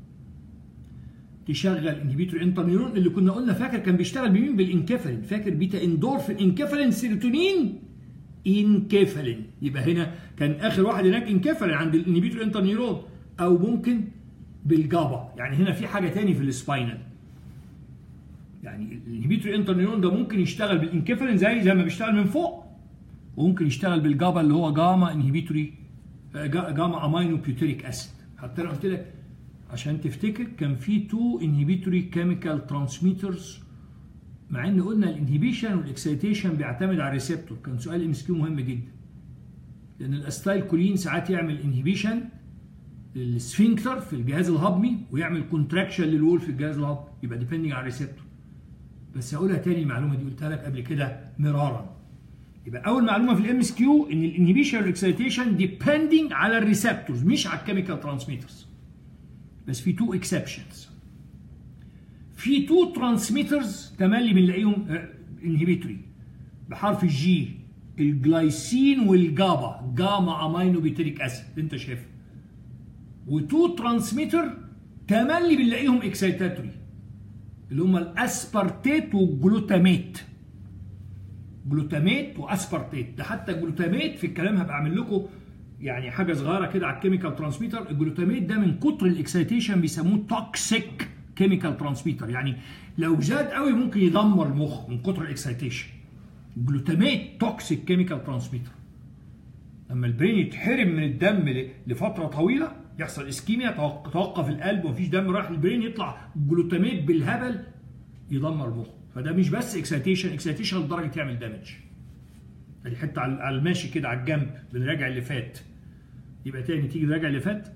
تشغل انهبيتور انترنيرون اللي كنا قلنا فاكر كان بيشتغل بمين بالانكفالين فاكر بيتا اندورفين انكفالين سيروتونين انكفالين يبقى هنا كان اخر واحد هناك انكفالين عند الانهبيتور انترنيرون او ممكن بالجابا يعني هنا في حاجه تاني في السباينال يعني الانهبيتور انترنيرون ده ممكن يشتغل بالانكفالين زي زي ما بيشتغل من فوق وممكن يشتغل بالجابا اللي هو جاما انهبيتوري جاما امينو بيوتريك اسيد حتى انا قلت لك عشان تفتكر كان في تو انهبيتوري كيميكال ترانسميترز مع ان قلنا الانهبيشن والاكسيتيشن بيعتمد على الريسبتور كان سؤال ام اس كيو مهم جدا لان الاستايل كولين ساعات يعمل انهبيشن للسفنكتر في الجهاز الهضمي ويعمل كونتراكشن للول في الجهاز الهضمي يبقى ديبندنج على الريسبتور بس هقولها تاني المعلومه دي قلتها لك قبل كده مرارا يبقى اول معلومه في الام اس كيو ان الانهبيشن والاكسيتيشن ديبندنج على الريسبتورز مش على الكيميكال ترانسميترز بس في تو اكسبشنز في تو ترانسميترز تملي بنلاقيهم انهبيتوري بحرف الجي الجلايسين والجابا جاما امينو بيتريك اسيد انت شايفها وتو ترانسميتر تملي بنلاقيهم اكسيتاتوري اللي هم الاسبارتيت والجلوتاميت جلوتاميت واسبارتيت ده حتى الجلوتاميت في الكلام هبقى اعمل لكم يعني حاجه صغيره كده على الكيميكال ترانسميتر الجلوتاميت ده من كتر الاكسيتيشن بيسموه توكسيك كيميكال ترانسميتر يعني لو زاد قوي ممكن يدمر المخ من كتر الاكسيتيشن الجلوتاميت توكسيك كيميكال ترانسميتر لما البرين يتحرم من الدم لفتره طويله يحصل اسكيميا توقف القلب ومفيش دم رايح للبرين يطلع جلوتاميت بالهبل يدمر المخ فده مش بس اكسيتيشن اكسيتيشن لدرجه يعمل دامج ادي حته على الماشي كده على الجنب بنراجع اللي فات يبقى تاني تيجي نراجع اللي فات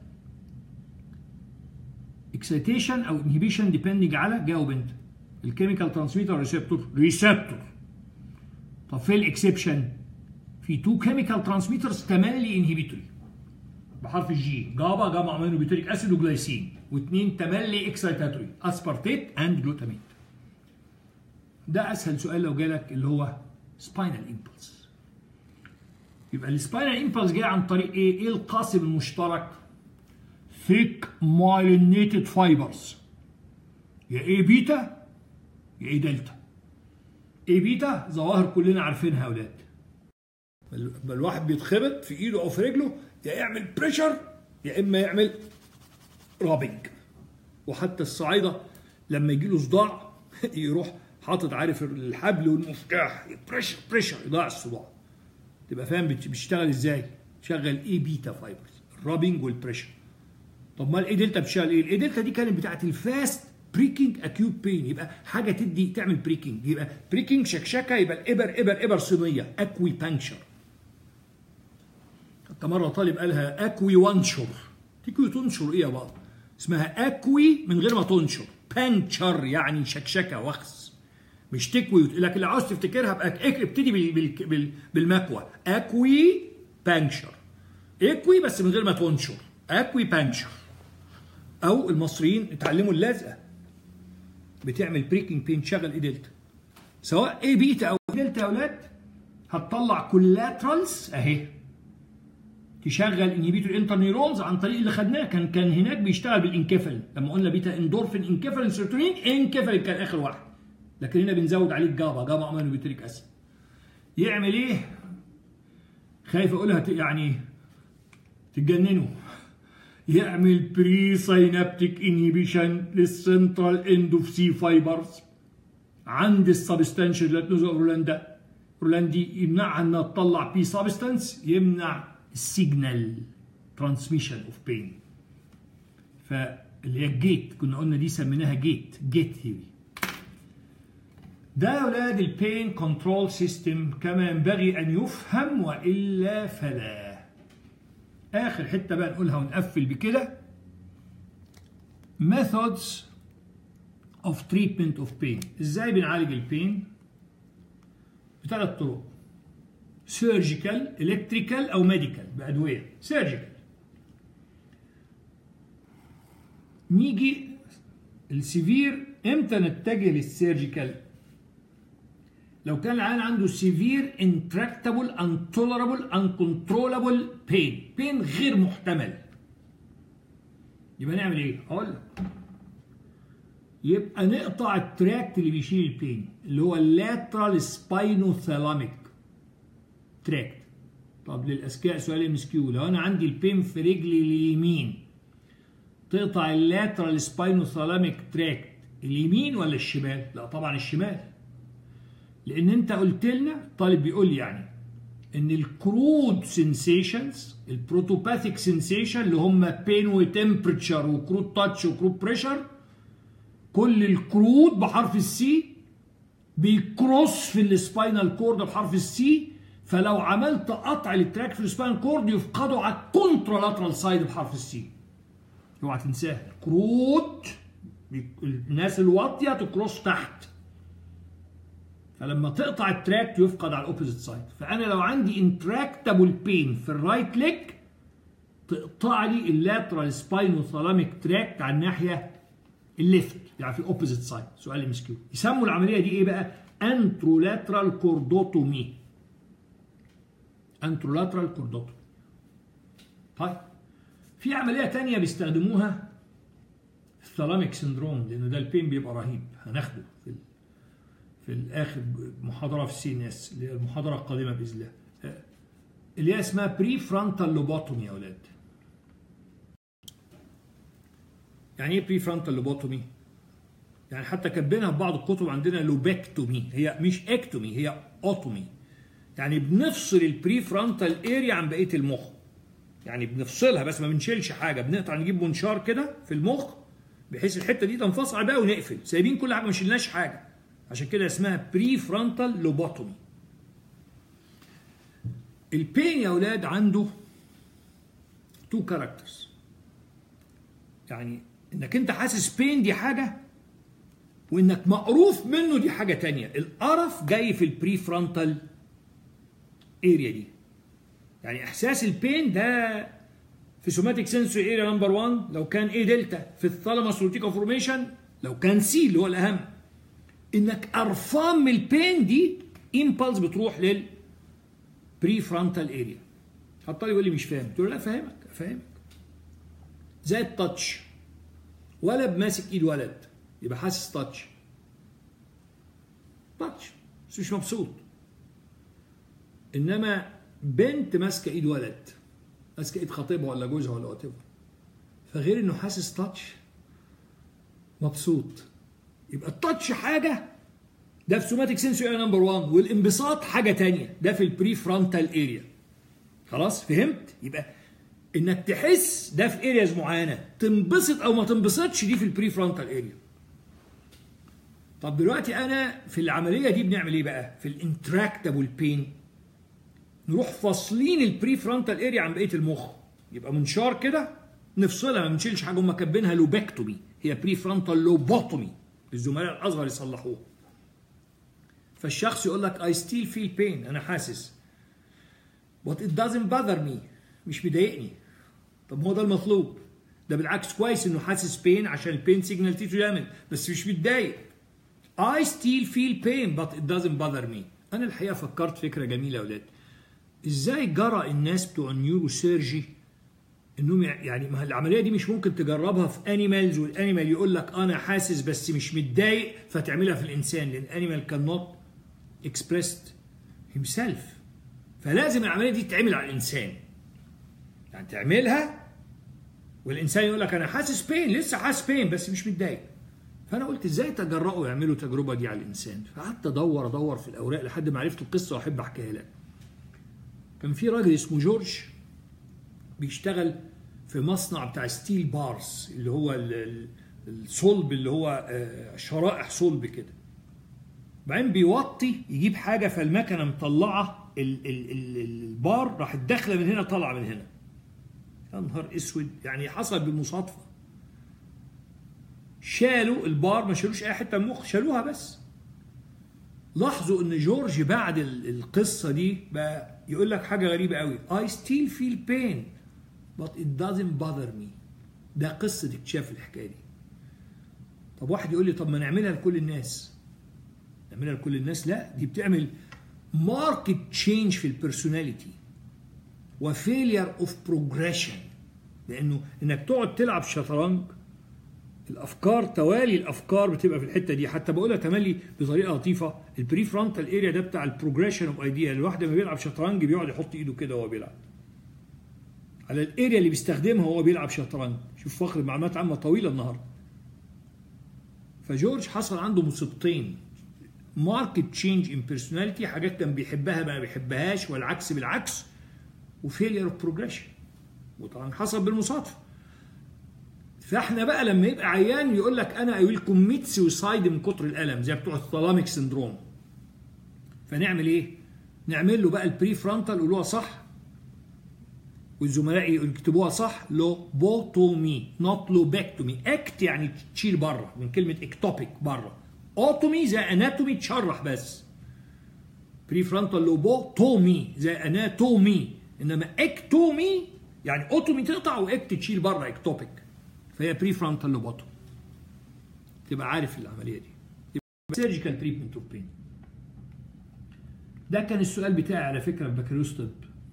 اكسيتيشن او انهبيشن ديبندنج على جاوب انت الكيميكال ترانسميتر ريسبتور ريسبتور طب في الاكسبشن في تو كيميكال ترانسميترز تملي انهبيتوري بحرف الجي جابا جاما امينو بيوتريك اسيد وجلايسين واثنين تملي اكسيتاتوري اسبارتيت اند جلوتاميت ده اسهل سؤال لو جالك اللي هو سباينال امبلس يبقى السباينال امبلس جاي عن طريق ايه؟ ايه القاسم المشترك؟ thick myelinated fibers يا ايه بيتا يا ايه دلتا ايه بيتا ظواهر كلنا عارفينها يا اولاد بل الواحد بيتخبط في ايده او في رجله يا يعمل بريشر يا اما يعمل رابنج وحتى الصعايده لما يجي له صداع يروح حاطط عارف الحبل والمفتاح بريشر بريشر يضيع الصداع تبقى فاهم بيشتغل ازاي شغل اي بيتا فايبرز الرابنج والبريشر طب ما الاي دلتا بتشتغل ايه الاي دلتا دي كانت بتاعت الفاست بريكنج اكيوت بين يبقى حاجه تدي تعمل بريكنج يبقى بريكنج شكشكه يبقى الابر ابر ابر صينيه اكوي بانكشر حتى مره طالب قالها اكوي وانشر تكوي تنشر ايه يا بابا اسمها اكوي من غير ما تنشر بانكشر يعني شكشكه وخس مش تكوي لكن لو عاوز تفتكرها بقى ابتدي بالمكوى اكوي بانكشر اكوي بس من غير ما تنشر اكوي بانكشر او المصريين اتعلموا اللزقه بتعمل بريكنج بين شغل اي دلتا سواء اي بيتا او دلتا يا اولاد هتطلع كولاترالز اهي تشغل انهبيتور انترنيرونز عن طريق اللي خدناه كان كان هناك بيشتغل بالانكفل لما قلنا بيتا اندورفين انكفل سيروتونين انكفل كان اخر واحد لكن هنا بنزود عليه الجابا جابا امينو بيتريك اسيد يعمل ايه خايف اقولها يعني تتجننوا يعمل بري ساينابتيك انهبيشن للسنترال اند اوف سي فايبرز عند السبستانشال لاتنوزا اورلاندا اورلاندي يمنعها انها تطلع بي سبستانس يمنع السيجنال ترانسميشن اوف بين فاللي هي الجيت كنا قلنا دي سميناها جيت جيت ثيوري ده يا اولاد البين كنترول سيستم كما ينبغي ان يفهم والا فلا اخر حته بقى نقولها ونقفل بكده methods of treatment of pain ازاي بنعالج البين بثلاث طرق سيرجيكال الكتريكال او ميديكال بادويه سيرجيكال نيجي السيفير امتى نتجه للسيرجيكال لو كان العيان عنده سيفير انتراكتابل انتولرابل انكنترولابل بين بين غير محتمل يبقى نعمل ايه اقول لك يبقى نقطع التراكت اللي بيشيل البين اللي هو اللاترال سباينوثالاميك تراكت طب للاذكياء سؤال ام اس كيو لو انا عندي البين في رجلي اليمين تقطع اللاترال سباينوثالاميك تراكت اليمين ولا الشمال لا طبعا الشمال لان انت قلت لنا طالب بيقول لي يعني ان الكرود سنسيشنز البروتوباثيك سنسيشن اللي هم بين وتمبرتشر وكرود تاتش وكرود بريشر كل الكرود بحرف السي بيكروس في السباينال كورد بحرف السي فلو عملت قطع للتراك في السباينال كورد يفقدوا على الكونترالاترال سايد بحرف السي اوعى تنساها الكرود الناس الواطيه تكروس تحت فلما تقطع التراكت يفقد على الاوبوزيت سايد فانا لو عندي انتراكتابل بين في الرايت ليج تقطع لي اللاترال سباينوثالاميك تراكت على الناحيه الليفت يعني في الاوبوزيت سايد سؤال ام اس كيو يسموا العمليه دي ايه بقى انترولاترال كوردوتومي انترولاترال كوردوتومي طيب في عمليه تانية في الاخر محاضره في السي ان اس اللي هي المحاضره القادمه باذن الله اللي هي اسمها بري فرونتال لوبوتومي يا اولاد يعني ايه بري فرونتال لوبوتومي يعني حتى كاتبينها في بعض الكتب عندنا لوبكتومي هي مش اكتومي هي اوتومي يعني بنفصل البري فرونتال اريا عن بقيه المخ يعني بنفصلها بس ما بنشيلش حاجه بنقطع نجيب منشار كده في المخ بحيث الحته دي تنفصل بقى ونقفل سايبين كل حاجه ما شلناش حاجه عشان كده اسمها بري فرونتال لوبوتومي البين يا اولاد عنده تو كاركترز يعني انك انت حاسس بين دي حاجه وانك مقروف منه دي حاجه تانية القرف جاي في البري فرونتال اريا دي يعني احساس البين ده في سوماتيك سنسوري اريا نمبر 1 لو كان ايه دلتا في الثالاموس روتيكا فورميشن لو كان سي اللي هو الاهم انك قرفان من البين دي امبلس بتروح لل بري فرونتال اريا حتى يقول لي مش فاهم قلت له لا فاهمك فاهمك زي التاتش ولد ماسك ايد ولد يبقى حاسس تاتش تاتش بس مش مبسوط انما بنت ماسكه ايد ولد ماسكه ايد خطيبها ولا جوزها ولا وات فغير انه حاسس تاتش مبسوط يبقى التاتش حاجه ده في سوماتيك سنسوري نمبر 1 والانبساط حاجه تانية ده في البري فرونتال اريا خلاص فهمت يبقى انك تحس ده في ارياز معينه تنبسط او ما تنبسطش دي في البري فرونتال اريا طب دلوقتي انا في العمليه دي بنعمل ايه بقى في الانتراكتابل بين نروح فاصلين البري فرونتال اريا عن بقيه المخ يبقى منشار كده نفصلها ما بنشيلش حاجه هم كاتبينها لوبكتومي هي بري فرونتال لوبوتومي الزملاء الاصغر يصلحوها فالشخص يقول لك I still feel pain أنا حاسس but it doesn't bother me مش مضايقني طب هو ده المطلوب ده بالعكس كويس انه حاسس بين عشان البين سيجنال تيتو يعمل بس مش متضايق I still feel pain but it doesn't bother me انا الحقيقه فكرت فكره جميله يا اولاد ازاي جرى الناس بتوع النيورو سيرجي انهم يعني ما العمليه دي مش ممكن تجربها في انيمالز والانيمال يقول لك انا حاسس بس مش متضايق فتعملها في الانسان لان انيمال كان نوت expressed himself فلازم العمليه دي تتعمل على الانسان يعني تعملها والانسان يقول لك انا حاسس بين لسه حاسس بين بس مش متضايق فانا قلت ازاي تجرؤوا يعملوا التجربه دي على الانسان فقعدت ادور ادور في الاوراق لحد ما عرفت القصه واحب احكيها لك كان في راجل اسمه جورج بيشتغل في مصنع بتاع ستيل بارز اللي هو الصلب اللي هو شرائح صلب كده بعدين بيوطي يجيب حاجه فالمكنه مطلعه ال ال ال البار راحت داخله من هنا طالعه من هنا يا نهار اسود يعني حصل بالمصادفه شالوا البار ما شالوش اي حته من المخ شالوها بس لاحظوا ان جورج بعد القصه دي بقى يقول لك حاجه غريبه قوي I still feel pain but it doesn't bother me ده قصه اكتشاف الحكايه دي طب واحد يقول لي طب ما نعملها لكل الناس نعملها لكل الناس لا دي بتعمل ماركت تشينج في البيرسوناليتي وفيلير اوف بروجريشن لانه انك تقعد تلعب شطرنج الافكار توالي الافكار بتبقى في الحته دي حتى بقولها تملي بطريقه لطيفه البري فرونتال اريا ده بتاع البروجريشن اوف ايديا الواحد لما بيلعب شطرنج بيقعد يحط ايده كده وهو بيلعب على الاريا اللي بيستخدمها وهو بيلعب شطرنج شوف واخد معلومات عامه طويله النهارده فجورج حصل عنده مصيبتين ماركت تشينج ان بيرسوناليتي حاجات كان بيحبها ما بيحبهاش والعكس بالعكس وفيلير اوف بروجريشن وطبعا حصل بالمصادفه فاحنا بقى لما يبقى عيان يقول لك انا اي ويل كوميت سويسايد من كتر الالم زي بتوع الثلاميك سندروم فنعمل ايه؟ نعمل له بقى البري فرونتال قولوها صح والزملاء يكتبوها صح لوبوتومي نوت لوبكتومي اكت يعني تشيل بره من كلمه اكتوبيك بره اوتومي زي اناتومي تشرح بس بري فرونتال لوبوتومي زي اناتومي انما اكتومي يعني اوتومي تقطع واكت تشيل بره اكتوبيك فهي بري فرونتال لوبوتومي تبقى عارف العمليه دي يبقى سيرجيكال تريتمنت اوف بين ده كان السؤال بتاعي على فكره في بكالوريوس طب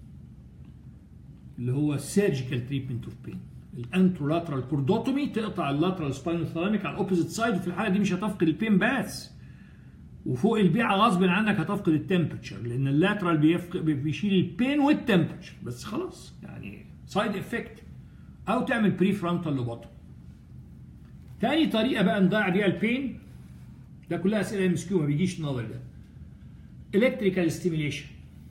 اللي هو سيرجيكال تريتمنت اوف بين الانترولاترال كوردوتومي تقطع اللاترال سباينال ثالاميك على الاوبوزيت سايد وفي الحاله دي مش هتفقد البين بس وفوق البيعه غصب عنك هتفقد التمبرتشر لان اللاترال بيفق... بيشيل البين والتمبرتشر بس خلاص يعني سايد افكت او تعمل بري فرونتال لوبوتوم تاني طريقه بقى نضيع بيها البين ده كلها اسئله ام اس كيو ما بيجيش نظر ده الكتريكال ستيميليشن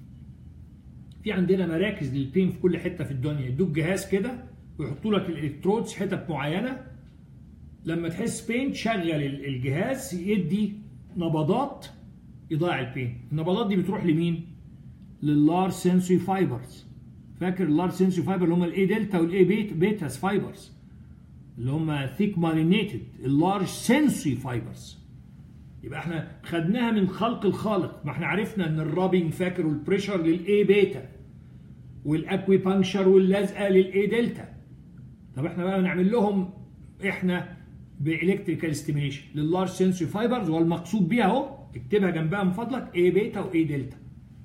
في عندنا مراكز للبين في كل حته في الدنيا يدوك جهاز كده ويحطوا لك الالكترودز حتت معينه لما تحس بين تشغل الجهاز يدي نبضات يضيع البين النبضات دي بتروح لمين لللار سنسوري فايبرز فاكر اللار سنسوري فايبر اللي هم الاي دلتا والاي بيت بيتاس فايبرز اللي هم ثيك مارينيتد اللارج سنسوري فايبرز يبقى احنا خدناها من خلق الخالق ما احنا عرفنا ان الرابنج فاكر والبريشر للاي بيتا والاكوي بانكشر واللزقه للاي دلتا طب احنا بقى نعمل لهم احنا بالكتريكال ستيميليشن لللارج سنسوري فايبرز والمقصود بيها اهو اكتبها جنبها من فضلك اي بيتا واي دلتا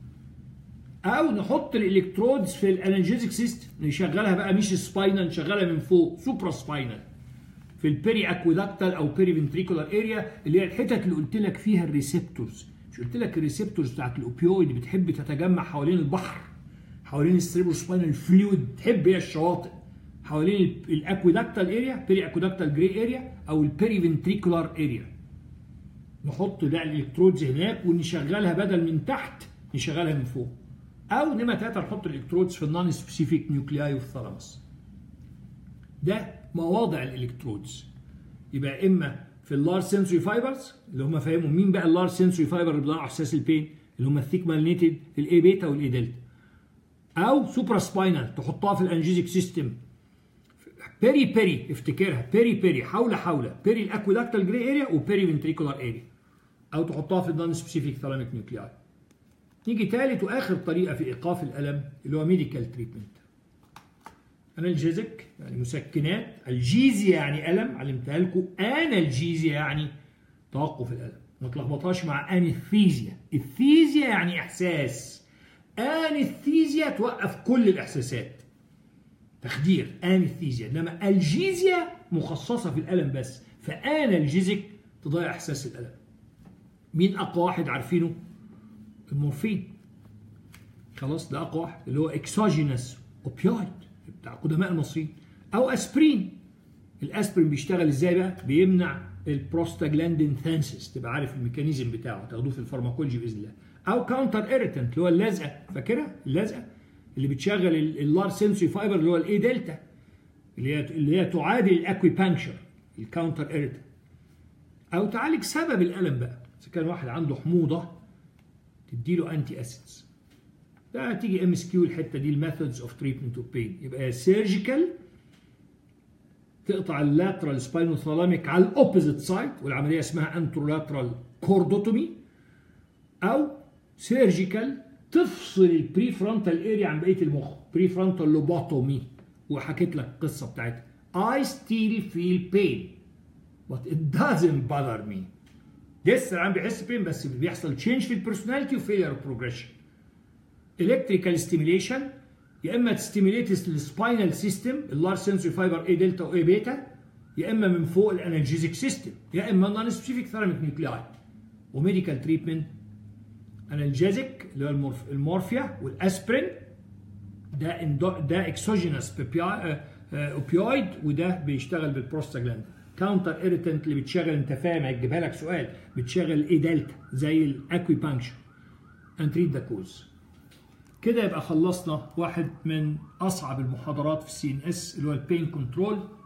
او نحط الالكترودز في الانالجيزك سيستم نشغلها بقى مش سباينال نشغلها من فوق سوبرا سباينال في البيري اكويدكتال او بيري فنتريكولار اريا اللي هي الحتت اللي قلت لك فيها الريسبتورز مش قلت لك الريسبتورز بتاعت الاوبيويد بتحب تتجمع حوالين البحر حوالين السريبرو سباينال فلويد تحب هي الشواطئ حوالين الاكويدكتال اريا بيري اكويدكتال جري اريا او البيري فنتريكولار اريا نحط ده الالكترودز هناك ونشغلها بدل من تحت نشغلها من فوق او نمره ثلاثه نحط الالكترودز في النون سبيسيفيك نيوكلياي اوف الثالاموس ده مواضع الالكترودز يبقى اما في اللارج سنسوري فايبرز اللي هم فاهموا مين بقى اللارج سنسوري فايبر اللي بيضيعوا احساس البين اللي هم الثيك مالنيتد الاي بيتا والاي دلتا او سوبرا سباينال تحطها في الانجيزيك سيستم بيري بيري افتكرها بيري بيري حول حول بيري الاكويدكتال جري اريا وبيري فنتريكولار اريا او تحطها في النون سبيسيفيك ثالاميك نيوكلياي نيجي ثالث واخر طريقه في ايقاف الالم اللي هو ميديكال تريتمنت انالجيزك يعني مسكنات الجيزيا يعني الم علمتها لكم انالجيزيا يعني توقف الالم ما تلخبطهاش مع انستيزيا الثيزيا يعني احساس انستيزيا توقف كل الاحساسات تخدير انستيزيا انما الجيزيا مخصصه في الالم بس فانالجيزك تضيع احساس الالم مين اقوى واحد عارفينه المورفين خلاص ده اقوى واحد اللي هو اكسوجينس اوبيويد بتاع قدماء المصريين او اسبرين الاسبرين بيشتغل ازاي بقى بيمنع البروستاجلاندين ثانسيس تبقى عارف الميكانيزم بتاعه تاخدوه في الفارماكولوجي باذن الله او كاونتر ايريتنت اللي هو اللزقه فاكرها اللزقه اللي بتشغل اللار سنسوري فايبر اللي هو الاي دلتا اللي هي اللي هي تعادل الاكوي بانكشر الكاونتر ايريتنت او تعالج سبب الالم بقى اذا كان واحد عنده حموضه تديله انتي اسيدز ده هتيجي ام اس كيو الحته دي الميثودز اوف تريتمنت اوف بين يبقى سيرجيكال تقطع اللاترال سباينوثالاميك على الاوبوزيت سايد والعمليه اسمها انترولاترال كوردوتومي او سيرجيكال تفصل البري فرونتال اريا عن بقيه المخ بري فرونتال لوبوتومي وحكيت لك القصه بتاعتها I still feel pain but it doesn't bother me لسه العيان بيحس بين بس بيحصل تشينج في البيرسوناليتي وفيلير بروجريشن الكتريكال ستيميليشن يا اما تستيميليت السباينال سيستم اللارج سنسوري فايبر اي دلتا واي بيتا يا اما من فوق الانالجيزيك سيستم يا اما نون سبيسيفيك ثيراميك نيوكلاي وميديكال تريتمنت انالجيزيك اللي هو المورف المورفيا والاسبرين ده اندو ده اكسوجينس اوبيويد وده بيشتغل بالبروستاجلاند كاونتر ايريتنت اللي بتشغل انت فاهم هتجيبها لك سؤال بتشغل الاي دلتا زي الاكوي بانكشن اند تريت ذا كوز كده يبقى خلصنا واحد من اصعب المحاضرات في السي ان اس اللي هو البين كنترول